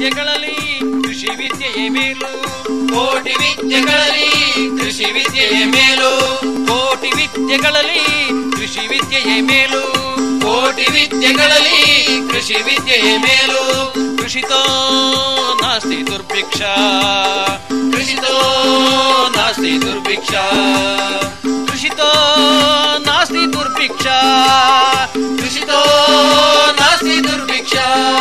ವಿದ್ಯೆಗಳಲ್ಲಿ ಕೃಷಿ ವಿದ್ಯೆಯೇ ಮೇಲು ಕೋಟಿ ವಿದ್ಯೆಗಳಲ್ಲಿ ಕೃಷಿ ವಿದ್ಯೆಯೇ ಮೇಲು ಕೋಟಿ ವಿದ್ಯೆಗಳಲ್ಲಿ ಕೃಷಿ ವಿದ್ಯೆಯೇ ಮೇಲು ಕೋಟಿ ವಿದ್ಯೆಗಳಲ್ಲಿ ಕೃಷಿ ವಿದ್ಯೆಯೇ ಮೇಲು ಕೃಷಿತೋ ನಾಸ್ತಿ ದುರ್ಭಿಕ್ಷ ಕೃಷಿತೋ ನಾಸ್ತಿ ದುರ್ಭಿಕ್ಷ ಕೃಷಿತೋ ನಾಸ್ತಿ ದುರ್ಭಿಕ್ಷ ಕೃಷಿತೋ ನಾಸ್ತಿ ದುರ್ಭಿಕ್ಷ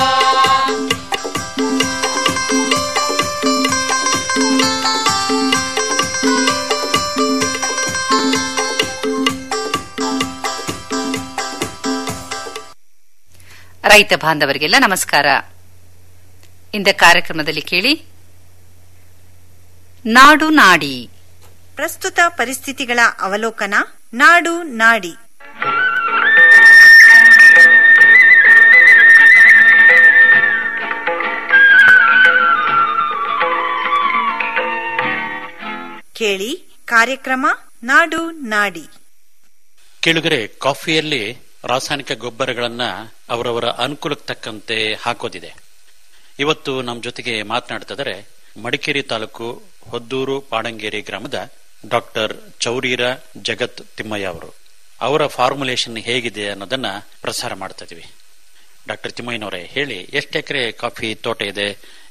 ರೈತ ಬಾಂಧವರಿಗೆಲ್ಲ ನಮಸ್ಕಾರ ಇಂದ ಕಾರ್ಯಕ್ರಮದಲ್ಲಿ ಕೇಳಿ ನಾಡು ನಾಡಿ ಪ್ರಸ್ತುತ ಪರಿಸ್ಥಿತಿಗಳ ಅವಲೋಕನ ನಾಡು ನಾಡಿ ಕೇಳಿ ಕಾರ್ಯಕ್ರಮ ನಾಡು ನಾಡಿ ಕೆಳಗರೆ ಕಾಫಿಯಲ್ಲಿ ರಾಸಾಯನಿಕ ಗೊಬ್ಬರಗಳನ್ನ ಅವರವರ ಅನುಕೂಲಕ್ಕೆ ತಕ್ಕಂತೆ ಹಾಕೋದಿದೆ ಇವತ್ತು ನಮ್ಮ ಜೊತೆಗೆ ಮಾತನಾಡ್ತಿದ್ದಾರೆ ಮಡಿಕೇರಿ ತಾಲೂಕು ಹೊದ್ದೂರು ಪಾಡಂಗೇರಿ ಗ್ರಾಮದ ಡಾಕ್ಟರ್ ಚೌರೀರ ಜಗತ್ ತಿಮ್ಮಯ್ಯ ಅವರು ಅವರ ಫಾರ್ಮುಲೇಷನ್ ಹೇಗಿದೆ ಅನ್ನೋದನ್ನ ಪ್ರಸಾರ ಮಾಡ್ತಾ ಇದೀವಿ ಡಾಕ್ಟರ್ ತಿಮ್ಮಯ್ಯನವರೇ ಹೇಳಿ ಎಷ್ಟು ಎಕರೆ ಕಾಫಿ ತೋಟ ಇದೆ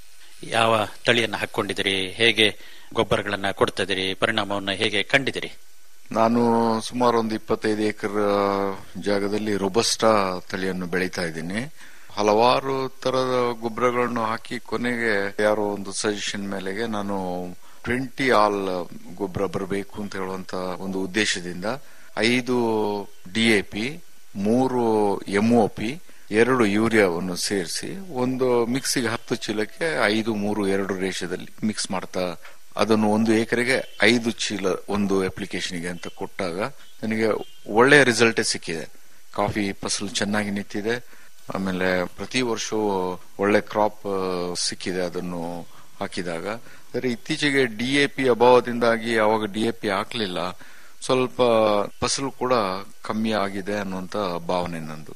ಯಾವ ತಳಿಯನ್ನ ಹಾಕೊಂಡಿದ್ದೀರಿ ಹೇಗೆ ಗೊಬ್ಬರಗಳನ್ನ ಕೊಡ್ತಾ ಇದೀರಿ ಪರಿಣಾಮವನ್ನು ಹೇಗೆ ಕಂಡಿದ್ದೀರಿ ನಾನು ಸುಮಾರು ಒಂದು ಇಪ್ಪತ್ತೈದು ಎಕರೆ ಜಾಗದಲ್ಲಿ ರೊಬಸ್ಟಾ ತಳಿಯನ್ನು ಬೆಳೀತಾ ಇದ್ದೀನಿ ಹಲವಾರು ತರದ ಗೊಬ್ಬರಗಳನ್ನು ಹಾಕಿ ಕೊನೆಗೆ ಯಾರೋ ಒಂದು ಸಜೆಷನ್ ಮೇಲೆಗೆ ನಾನು ಟ್ವೆಂಟಿ ಆಲ್ ಗೊಬ್ಬರ ಬರಬೇಕು ಅಂತ ಹೇಳುವಂತ ಒಂದು ಉದ್ದೇಶದಿಂದ ಐದು ಡಿಎಪಿ ಮೂರು ಎಂಒಪಿ ಎರಡು ಯೂರಿಯಾವನ್ನು ಸೇರಿಸಿ ಒಂದು ಮಿಕ್ಸಿಗೆ ಹತ್ತು ಚೀಲಕ್ಕೆ ಐದು ಮೂರು ಎರಡು ರೇಷದಲ್ಲಿ ಮಿಕ್ಸ್ ಮಾಡ್ತಾ ಅದನ್ನು ಒಂದು ಎಕರೆಗೆ ಐದು ಚೀಲ ಒಂದು ಅಪ್ಲಿಕೇಶನ್ಗೆ ಅಂತ ಕೊಟ್ಟಾಗ ನನಗೆ ಒಳ್ಳೆಯ ರಿಸಲ್ಟೇ ಸಿಕ್ಕಿದೆ ಕಾಫಿ ಫಸಲು ಚೆನ್ನಾಗಿ ನಿಂತಿದೆ ಆಮೇಲೆ ಪ್ರತಿ ವರ್ಷವೂ ಒಳ್ಳೆ ಕ್ರಾಪ್ ಸಿಕ್ಕಿದೆ ಅದನ್ನು ಹಾಕಿದಾಗ ಆದರೆ ಇತ್ತೀಚೆಗೆ ಡಿ ಎ ಪಿ ಅಭಾವದಿಂದಾಗಿ ಅವಾಗ ಡಿ ಎ ಪಿ ಹಾಕ್ಲಿಲ್ಲ ಸ್ವಲ್ಪ ಫಸಲು ಕೂಡ ಕಮ್ಮಿ ಆಗಿದೆ ಅನ್ನುವಂತ ಭಾವನೆ ನಂದು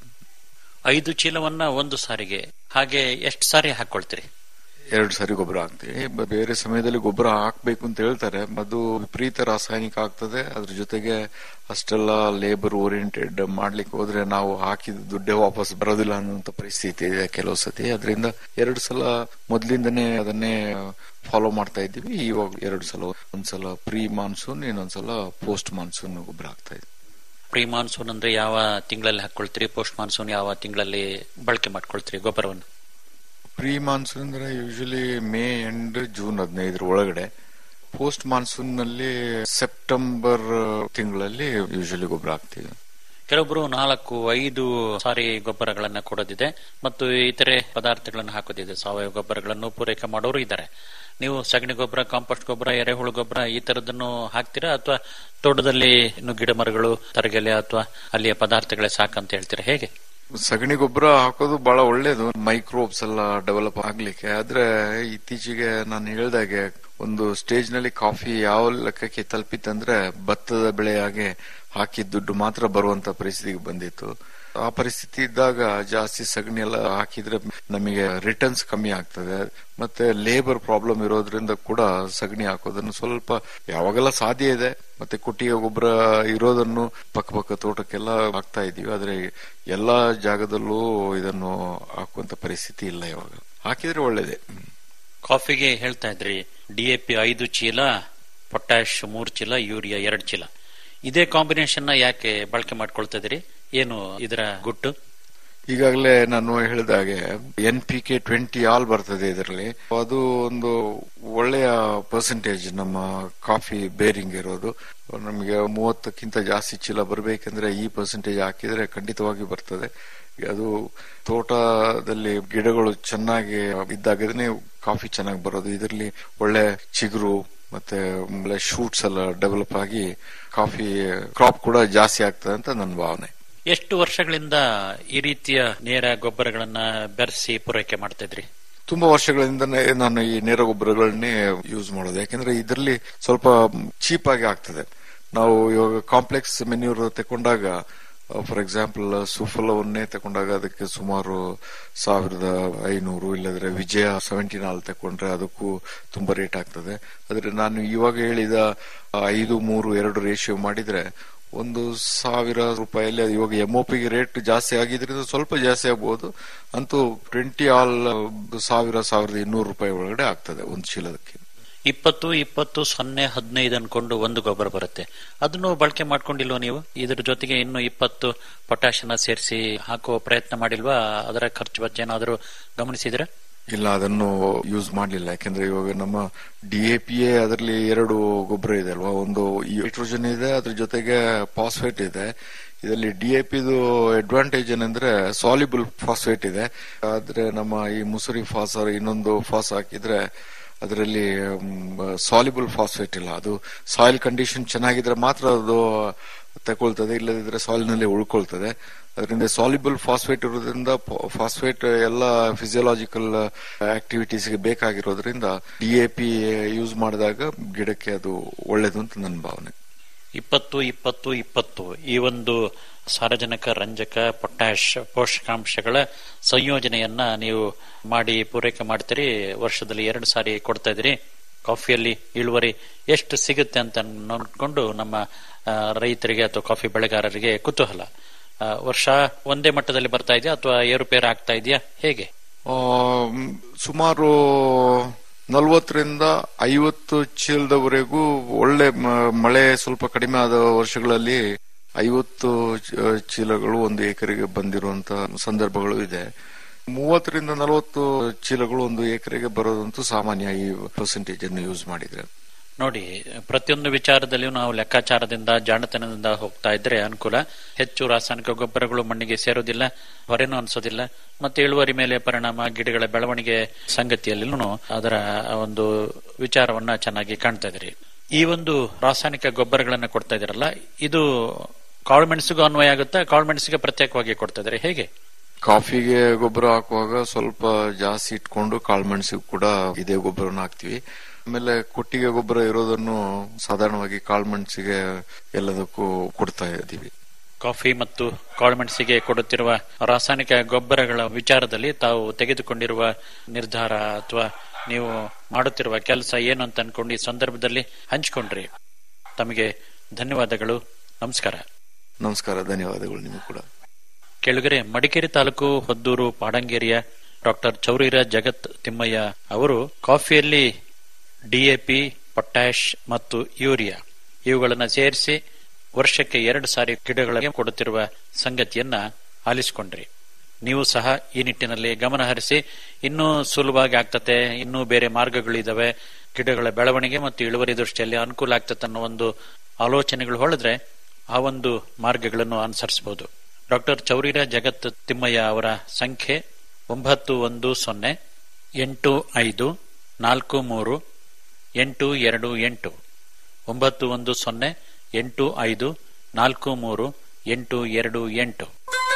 ಐದು ಚೀಲವನ್ನ ಒಂದು ಸಾರಿಗೆ ಹಾಗೆ ಎಷ್ಟು ಸಾರಿ ಹಾಕೊಳ್ತೀರಿ ಎರಡು ಸಾರಿ ಗೊಬ್ಬರ ಹಾಕ್ತೀವಿ ಬ- ಬೇರೆ ಸಮಯದಲ್ಲಿ ಗೊಬ್ಬರ ಹಾಕ್ಬೇಕು ಅಂತ ಹೇಳ್ತಾರೆ ಅದು ವಿಪರೀತ ರಾಸಾಯನಿಕ ಆಗ್ತದೆ ಅದ್ರ ಜೊತೆಗೆ ಅಷ್ಟೆಲ್ಲ ಲೇಬರ್ ಓರಿಯೆಂಟೆಡ್ ಮಾಡ್ಲಿಕ್ಕೆ ಹೋದ್ರೆ ನಾವು ಹಾಕಿದ ದುಡ್ಡೇ ವಾಪಸ್ ಬರೋದಿಲ್ಲ ಅನ್ನುವಂತ ಪರಿಸ್ಥಿತಿ ಇದೆ ಕೆಲವು ಸತಿ ಅದರಿಂದ ಎರಡು ಸಲ ಮೊದ್ಲಿಂದನೇ ಅದನ್ನೇ ಫಾಲೋ ಮಾಡ್ತಾ ಇದ್ದೀವಿ ಇವಾಗ ಎರಡು ಸಲ ಒಂದ್ಸಲ ಪ್ರೀ ಮಾನ್ಸೂನ್ ಇನ್ನೊಂದ್ಸಲ ಪೋಸ್ಟ್ ಮಾನ್ಸೂನ್ ಗೊಬ್ಬರ ಹಾಕ್ತಾ ಇದ್ದೀವಿ ಪ್ರೀ ಮಾನ್ಸೂನ್ ಅಂದ್ರೆ ಯಾವ ತಿಂಗಳಲ್ಲಿ ಹಾಕೊಳ್ತೀರಿ ಪೋಸ್ಟ್ ಮಾನ್ಸೂನ್ ಯಾವ ತಿಂಗಳಲ್ಲಿ ಬಳಕೆ ಮಾಡ್ಕೊಳ್ತೀರಿ ಗೊಬ್ಬರವನ್ನು ಪ್ರೀ ಮಾನ್ಸೂನ್ ಅಂದ್ರೆ ಯೂಶಲಿ ಮೇ ಎಂಡ್ ಜೂನ್ ಹದಿನೈದರ ಒಳಗಡೆ ಪೋಸ್ಟ್ ಮಾನ್ಸೂನ್ ನಲ್ಲಿ ಸೆಪ್ಟೆಂಬರ್ ತಿಂಗಳಲ್ಲಿ ಯೂಶಲಿ ಗೊಬ್ಬರ ಹಾಕ್ತೀವಿ ಕೆಲವೊಬ್ರು ನಾಲ್ಕು ಐದು ಸಾರಿ ಗೊಬ್ಬರಗಳನ್ನ ಕೊಡೋದಿದೆ ಮತ್ತು ಇತರೆ ಪದಾರ್ಥಗಳನ್ನು ಹಾಕೋದಿದೆ ಸಾವಯವ ಗೊಬ್ಬರಗಳನ್ನು ಪೂರೈಕೆ ಮಾಡೋರು ಇದ್ದಾರೆ ನೀವು ಸಗಣಿ ಗೊಬ್ಬರ ಕಾಂಪೋಸ್ಟ್ ಗೊಬ್ಬರ ಎರೆಹುಳು ಗೊಬ್ಬರ ಈ ತರದನ್ನು ಹಾಕ್ತೀರಾ ಅಥವಾ ತೋಟದಲ್ಲಿ ಇನ್ನು ಗಿಡ ಮರಗಳು ತರಗೆಲೆ ಅಥವಾ ಅಲ್ಲಿಯ ಪದಾರ್ಥಗಳೇ ಸಾಕಂತ ಹೇಳ್ತೀರಾ ಹೇಗೆ ಸಗಣಿ ಗೊಬ್ಬರ ಹಾಕೋದು ಬಹಳ ಒಳ್ಳೇದು ಮೈಕ್ರೋಬ್ಸ್ ಎಲ್ಲ ಡೆವಲಪ್ ಆಗ್ಲಿಕ್ಕೆ ಆದ್ರೆ ಇತ್ತೀಚೆಗೆ ನಾನು ಹೇಳ್ದಾಗೆ ಒಂದು ಸ್ಟೇಜ್ ನಲ್ಲಿ ಕಾಫಿ ಯಾವ ಲೆಕ್ಕಕ್ಕೆ ತಲುಪಿತ್ತಂದ್ರೆ ಭತ್ತದ ಬೆಳೆಯಾಗೆ ಹಾಕಿದ ದುಡ್ಡು ಮಾತ್ರ ಬರುವಂತ ಪರಿಸ್ಥಿತಿಗೆ ಬಂದಿತ್ತು ಆ ಪರಿಸ್ಥಿತಿ ಇದ್ದಾಗ ಜಾಸ್ತಿ ಸಗಣಿ ಎಲ್ಲ ಹಾಕಿದ್ರೆ ನಮಗೆ ರಿಟರ್ನ್ಸ್ ಕಮ್ಮಿ ಆಗ್ತದೆ ಮತ್ತೆ ಲೇಬರ್ ಪ್ರಾಬ್ಲಮ್ ಇರೋದ್ರಿಂದ ಕೂಡ ಸಗಣಿ ಹಾಕೋದನ್ನು ಸ್ವಲ್ಪ ಯಾವಾಗೆಲ್ಲ ಸಾಧ್ಯ ಇದೆ ಮತ್ತೆ ಕೊಟ್ಟಿಗೆ ಗೊಬ್ಬರ ಇರೋದನ್ನು ಪಕ್ಕ ಪಕ್ಕ ತೋಟಕ್ಕೆಲ್ಲ ಹಾಕ್ತಾ ಇದೀವಿ ಆದ್ರೆ ಎಲ್ಲಾ ಜಾಗದಲ್ಲೂ ಇದನ್ನು ಹಾಕುವಂತ ಪರಿಸ್ಥಿತಿ ಇಲ್ಲ ಇವಾಗ ಹಾಕಿದ್ರೆ ಒಳ್ಳೇದೇ ಕಾಫಿಗೆ ಹೇಳ್ತಾ ಇದ್ರಿ ಡಿಎಪಿ ಐದು ಚೀಲ ಪೊಟ್ಯಾಶ್ ಮೂರು ಚೀಲ ಯೂರಿಯಾ ಎರಡು ಚೀಲ ಇದೇ ಕಾಂಬಿನೇಷನ್ ನ ಯಾಕೆ ಬಳಕೆ ಮಾಡ್ಕೊಳ್ತಾ ಇದ್ರಿ ಏನು ಇದರ ಗುಟ್ಟು ಈಗಾಗಲೇ ನಾನು ಹೇಳಿದಾಗೆ N P K twenty all ಬರ್ತದೆ ಇದರಲ್ಲಿ ಅದು ಒಂದು ಒಳ್ಳೆಯ ಪರ್ಸೆಂಟೇಜ್ ನಮ್ಮ ಕಾಫಿ ಬೇರಿಂಗ್ ಇರೋದು ನಮಗೆ ಮೂವತ್ತಕ್ಕಿಂತ ಜಾಸ್ತಿ ಚೀಲ ಬರಬೇಕಂದ್ರೆ ಈ ಪರ್ಸೆಂಟೇಜ್ ಹಾಕಿದ್ರೆ ಖಂಡಿತವಾಗಿ ಬರ್ತದೆ ಅದು ತೋಟದಲ್ಲಿ ಗಿಡಗಳು ಚೆನ್ನಾಗಿ ಇದ್ದಾಗನೇ ಕಾಫಿ ಚೆನ್ನಾಗಿ ಬರೋದು ಇದರಲ್ಲಿ ಒಳ್ಳೆ ಚಿಗುರು ಮತ್ತೆ ಒಳ್ಳೆ ಶೂಟ್ಸ್ ಎಲ್ಲ ಡೆವಲಪ್ ಆಗಿ ಕಾಫಿ ಕ್ರಾಪ್ ಕೂಡ ಜಾಸ್ತಿ ಆಗ್ತದೆ ಅಂತ ನನ್ನ ಭಾವನೆ ಎಷ್ಟು ವರ್ಷಗಳಿಂದ ಈ ರೀತಿಯ ನೇರ ಗೊಬ್ಬರಗಳನ್ನ ಬೆರೆಸಿ ಪೂರೈಕೆ ಮಾಡ್ತಾ ಇದ್ರಿ ತುಂಬಾ ವರ್ಷಗಳಿಂದನೇ ನಾನು ಈ ನೇರ ಗೊಬ್ಬರಗಳನ್ನೇ ಯೂಸ್ ಮಾಡೋದು ಯಾಕಂದ್ರೆ ಇದರಲ್ಲಿ ಸ್ವಲ್ಪ ಚೀಪ್ ಆಗಿ ಆಗ್ತದೆ ನಾವು ಇವಾಗ ಕಾಂಪ್ಲೆಕ್ಸ್ ಮೆನ್ಯೂರ್ ತಕೊಂಡಾಗ ಫಾರ್ ಎಕ್ಸಾಂಪಲ್ ಸುಫಲವನ್ನೇ ತಗೊಂಡಾಗ ಅದಕ್ಕೆ ಸುಮಾರು ಸಾವಿರದ ಐನೂರು ಇಲ್ಲದ್ರೆ ವಿಜಯ ಸೆವೆಂಟೀನ್ ಹಾಲ್ ತಕೊಂಡ್ರೆ ಅದಕ್ಕೂ ತುಂಬಾ ರೇಟ್ ಆಗ್ತದೆ ಆದ್ರೆ ನಾನು ಇವಾಗ ಹೇಳಿದ ಐದು ಮೂರು ಎರಡು ರೇಷಿಯೋ ಮಾಡಿದ್ರೆ ಒಂದು ಸಾವಿರ ರೂಪಾಯಲ್ಲಿ ಅದು ಇವಾಗ ಎಂಒಪಿಗೆ ರೇಟ್ ಜಾಸ್ತಿ ಆಗಿದ್ರಿಂದ ಸ್ವಲ್ಪ ಜಾಸ್ತಿ ಆಗಬಹುದು ಅಂತೂ ಟ್ವೆಂಟಿ ಆಲ್ ಸಾವಿರ ಸಾವಿರದ ಇನ್ನೂರು ರೂಪಾಯಿ ಒಳಗಡೆ ಆಗ್ತದೆ ಒಂದು ಚೀಲದಕ್ಕೆ ಇಪ್ಪತ್ತು ಇಪ್ಪತ್ತು ಸೊನ್ನೆ ಹದಿನೈದು ಅನ್ಕೊಂಡು ಒಂದು ಗೊಬ್ಬರ ಬರುತ್ತೆ ಅದನ್ನು ಬಳಕೆ ಮಾಡ್ಕೊಂಡಿಲ್ವ ನೀವು ಇದ್ರ ಜೊತೆಗೆ ಇನ್ನು ಇಪ್ಪತ್ತು ಪೊಟ್ಯಾಶನ ಸೇರಿಸಿ ಹಾಕುವ ಪ್ರಯತ್ನ ಮಾಡಿಲ್ವಾ ಅದರ ಖರ್ಚು ವೆಚ್ಚ ಏನಾದರೂ ಗಮನಿಸಿದ್ರೆ ಇಲ್ಲ ಅದನ್ನು ಯೂಸ್ ಮಾಡಲಿಲ್ಲ ಯಾಕಂದ್ರೆ ಇವಾಗ ನಮ್ಮ ಡಿ ಎ ಪಿ ಎ ಅದರಲ್ಲಿ ಎರಡು ಗೊಬ್ಬರ ಇದೆ ಅಲ್ವಾ ಒಂದು ನೈಟ್ರೋಜನ್ ಇದೆ ಅದ್ರ ಜೊತೆಗೆ ಫಾಸ್ಫೇಟ್ ಇದೆ ಇದರಲ್ಲಿ ಡಿ ಎ ಪಿದು ಅಡ್ವಾಂಟೇಜ್ ಏನಂದ್ರೆ ಸಾಲಿಬಲ್ ಫಾಸ್ಫೇಟ್ ಇದೆ ಆದ್ರೆ ನಮ್ಮ ಈ ಮುಸುರಿ ಫಾಸ್ ಇನ್ನೊಂದು ಫಾಸ್ ಹಾಕಿದ್ರೆ ಅದರಲ್ಲಿ ಸಾಲಿಬಲ್ ಫಾಸ್ಫೇಟ್ ಇಲ್ಲ ಅದು ಸಾಯಿಲ್ ಕಂಡೀಷನ್ ಚೆನ್ನಾಗಿದ್ರೆ ಮಾತ್ರ ಅದು ತಗೊಳ್ತದೆ ಇಲ್ಲದಿದ್ರೆ ಸಾಯಿಲ್ ನಲ್ಲಿ ಉಳ್ಕೊಳ್ತದೆ ಅದರಿಂದ ಸಾಲಿಬಲ್ ಫಾಸ್ಫೇಟ್ ಇರೋದ್ರಿಂದ ಫಾಸ್ಫೇಟ್ ಎಲ್ಲ ಫಿಸಿಯೋಲಾಜಿಕಲ್ ಆಕ್ಟಿವಿಟೀಸ್ಗೆ ಬೇಕಾಗಿರೋದ್ರಿಂದ ಡಿ ಎ ಪಿ ಯೂಸ್ ಮಾಡಿದಾಗ ಗಿಡಕ್ಕೆ ಅದು ಒಳ್ಳೇದು ಅಂತ ನನ್ನ ಭಾವನೆ ಇಪ್ಪತ್ತು ಇಪ್ಪತ್ತು ಇಪ್ಪತ್ತು ಈ ಒಂದು ಸಾರಜನಕ ರಂಜಕ ಪೊಟ್ಯಾಶ್ ಪೋಷಕಾಂಶಗಳ ಸಂಯೋಜನೆಯನ್ನ ನೀವು ಮಾಡಿ ಪೂರೈಕೆ ಮಾಡ್ತೀರಿ ವರ್ಷದಲ್ಲಿ ಎರಡು ಸಾರಿ ಕೊಡ್ತಾ ಇದ್ದೀರಿ ಕಾಫಿಯಲ್ಲಿ ಇಳುವರಿ ಎಷ್ಟು ಸಿಗುತ್ತೆ ಅಂತ ನೋಡ್ಕೊಂಡು ನಮ್ಮ ಆ, ರೈತರಿಗೆ ಅಥವಾ ಕಾಫಿ ಬೆಳೆಗಾರರಿಗೆ ಕುತೂಹಲ ಆ, ವರ್ಷ ಒಂದೇ ಮಟ್ಟದಲ್ಲಿ ಬರ್ತಾ ಇದೆಯಾ ಅಥವಾ ಏರುಪೇರು ಆಗ್ತಾ ಇದೆಯಾ ಹೇಗೆ ಆ, ಮ್, ಸುಮಾರು ನಲವತ್ತರಿಂದ ಐವತ್ತು ಚೀಲದವರೆಗೂ ಒಳ್ಳೆ ಮ- ಮಳೆ ಸ್ವಲ್ಪ ಕಡಿಮೆ ಆದ ವರ್ಷಗಳಲ್ಲಿ ಐವತ್ತು ಚ- ಚೀಲಗಳು ಒಂದು ಎಕರೆಗೆ ಬಂದಿರುವಂತ ಸಂದರ್ಭಗಳು ಇದೆ ಮೂವತ್ತರಿಂದ ನಲವತ್ತು ಚೀಲಗಳು ಒಂದು ಎಕರೆಗೆ ಬರೋದಂತೂ ಸಾಮಾನ್ಯ ಈ ಪರ್ಸೆಂಟೇಜ್ ಅನ್ನು ಯೂಸ್ ಮಾಡಿದ್ರೆ ನೋಡಿ ಪ್ರತಿಯೊಂದು ವಿಚಾರದಲ್ಲಿಯೂ ನಾವು ಲೆಕ್ಕಾಚಾರದಿಂದ ಜಾಣತನದಿಂದ ಹೋಗ್ತಾ ಇದ್ರೆ ಅನುಕೂಲ ಹೆಚ್ಚು ರಾಸಾಯನಿಕ ಗೊಬ್ಬರಗಳು ಮಣ್ಣಿಗೆ ಸೇರೋದಿಲ್ಲ ಹೊರೆನೂ ಅನ್ಸೋದಿಲ್ಲ ಮತ್ತೆ ಇಳುವರಿ ಮೇಲೆ ಪರಿಣಾಮ ಗಿಡಗಳ ಬೆಳವಣಿಗೆ ಸಂಗತಿಯಲ್ಲೂ ಅದರ ಒಂದು ವಿಚಾರವನ್ನ ಚೆನ್ನಾಗಿ ಕಾಣ್ತಾ ಇದ್ರಿ ಈ ಒಂದು ರಾಸಾಯನಿಕ ಗೊಬ್ಬರಗಳನ್ನ ಕೊಡ್ತಾ ಇದ್ದೀರಲ್ಲ ಇದು ಕಾಳುಮೆಣಸಿಗೂ ಅನ್ವಯ ಆಗುತ್ತಾ ಕಾಳುಮೆಣಸಿಗೆ ಪ್ರತ್ಯೇಕವಾಗಿ ಕೊಡ್ತಾ ಇದ್ದಾರೆ ಹೇಗೆ ಕಾಫಿಗೆ ಗೊಬ್ಬರ ಹಾಕುವಾಗ ಸ್ವಲ್ಪ ಜಾಸ್ತಿ ಇಟ್ಕೊಂಡು ಕಾಳುಮೆಣಸಿಗೆ ಕೂಡ ಇದೇ ಗೊಬ್ಬರನ ಹಾಕ್ತಿವಿ ಆಮೇಲೆ ಕೊಟ್ಟಿಗೆ ಗೊಬ್ಬರ ಇರೋದನ್ನು ಸಾಧಾರಣವಾಗಿ ಕಾಳುಮೆಣಸಿಗೆ ಎಲ್ಲದಕ್ಕೂ ಕೊಡ್ತಾ ಇದ್ದೀವಿ ಕಾಫಿ ಮತ್ತು ಕಾಳುಮೆಣಸಿಗೆ ಕೊಡುತ್ತಿರುವ ರಾಸಾಯನಿಕ ಗೊಬ್ಬರಗಳ ವಿಚಾರದಲ್ಲಿ ತಾವು ತೆಗೆದುಕೊಂಡಿರುವ ನಿರ್ಧಾರ ಅಥವಾ ನೀವು ಮಾಡುತ್ತಿರುವ ಕೆಲಸ ಏನು ಅಂತ ಅನ್ಕೊಂಡು ಈ ಸಂದರ್ಭದಲ್ಲಿ ಹಂಚಿಕೊಂಡ್ರಿ ತಮಗೆ ಧನ್ಯವಾದಗಳು ನಮಸ್ಕಾರ ನಮಸ್ಕಾರ ಧನ್ಯವಾದಗಳು ನಿಮಗೂ ಕೂಡ ಕೆಳಗರೆ ಮಡಿಕೇರಿ ತಾಲೂಕು ಹೊದ್ದೂರು ಪಾಡಂಗೇರಿಯ ಡಾಕ್ಟರ್ ಚೌರಿರ ಜಗತ್ ತಿಮ್ಮಯ್ಯ ಅವರು ಕಾಫಿಯಲ್ಲಿ ಡಿಎಪಿ ಪೊಟ್ಯಾಶ್ ಮತ್ತು ಯೂರಿಯಾ ಇವುಗಳನ್ನು ಸೇರಿಸಿ ವರ್ಷಕ್ಕೆ ಎರಡು ಸಾರಿ ಗಿಡಗಳಿಗೆ ಕೊಡುತ್ತಿರುವ ಸಂಗತಿಯನ್ನ ಆಲಿಸಿಕೊಂಡ್ರಿ ನೀವು ಸಹ ಈ ನಿಟ್ಟಿನಲ್ಲಿ ಗಮನ ಹರಿಸಿ ಇನ್ನೂ ಸುಲಭವಾಗಿ ಆಗ್ತತೆ ಇನ್ನೂ ಬೇರೆ ಮಾರ್ಗಗಳಿದಾವೆ ಗಿಡಗಳ ಬೆಳವಣಿಗೆ ಮತ್ತು ಇಳುವರಿ ದೃಷ್ಟಿಯಲ್ಲಿ ಅನುಕೂಲ ಆಗ್ತದೆ ಅನ್ನೋ ಒಂದು ಆಲೋಚನೆಗಳು ಹೊಳೆದ್ರೆ ಆ ಒಂದು ಮಾರ್ಗಗಳನ್ನು ಅನುಸರಿಸಬಹುದು ಡಾಕ್ಟರ್ ಚೌರಿರ ಜಗತ್ ತಿಮ್ಮಯ್ಯ ಅವರ ಸಂಖ್ಯೆ ಒಂಬತ್ತು ಒಂದು ಸೊನ್ನೆ ಎಂಟು ಐದು ನಾಲ್ಕು ಮೂರು ಎಂಟು ಎರಡು ಎಂಟು ಒಂಬತ್ತು ಒಂದು ಸೊನ್ನೆ ಎಂಟು ಐದು ನಾಲ್ಕು ಮೂರು ಎಂಟು ಎರಡು ಎಂಟು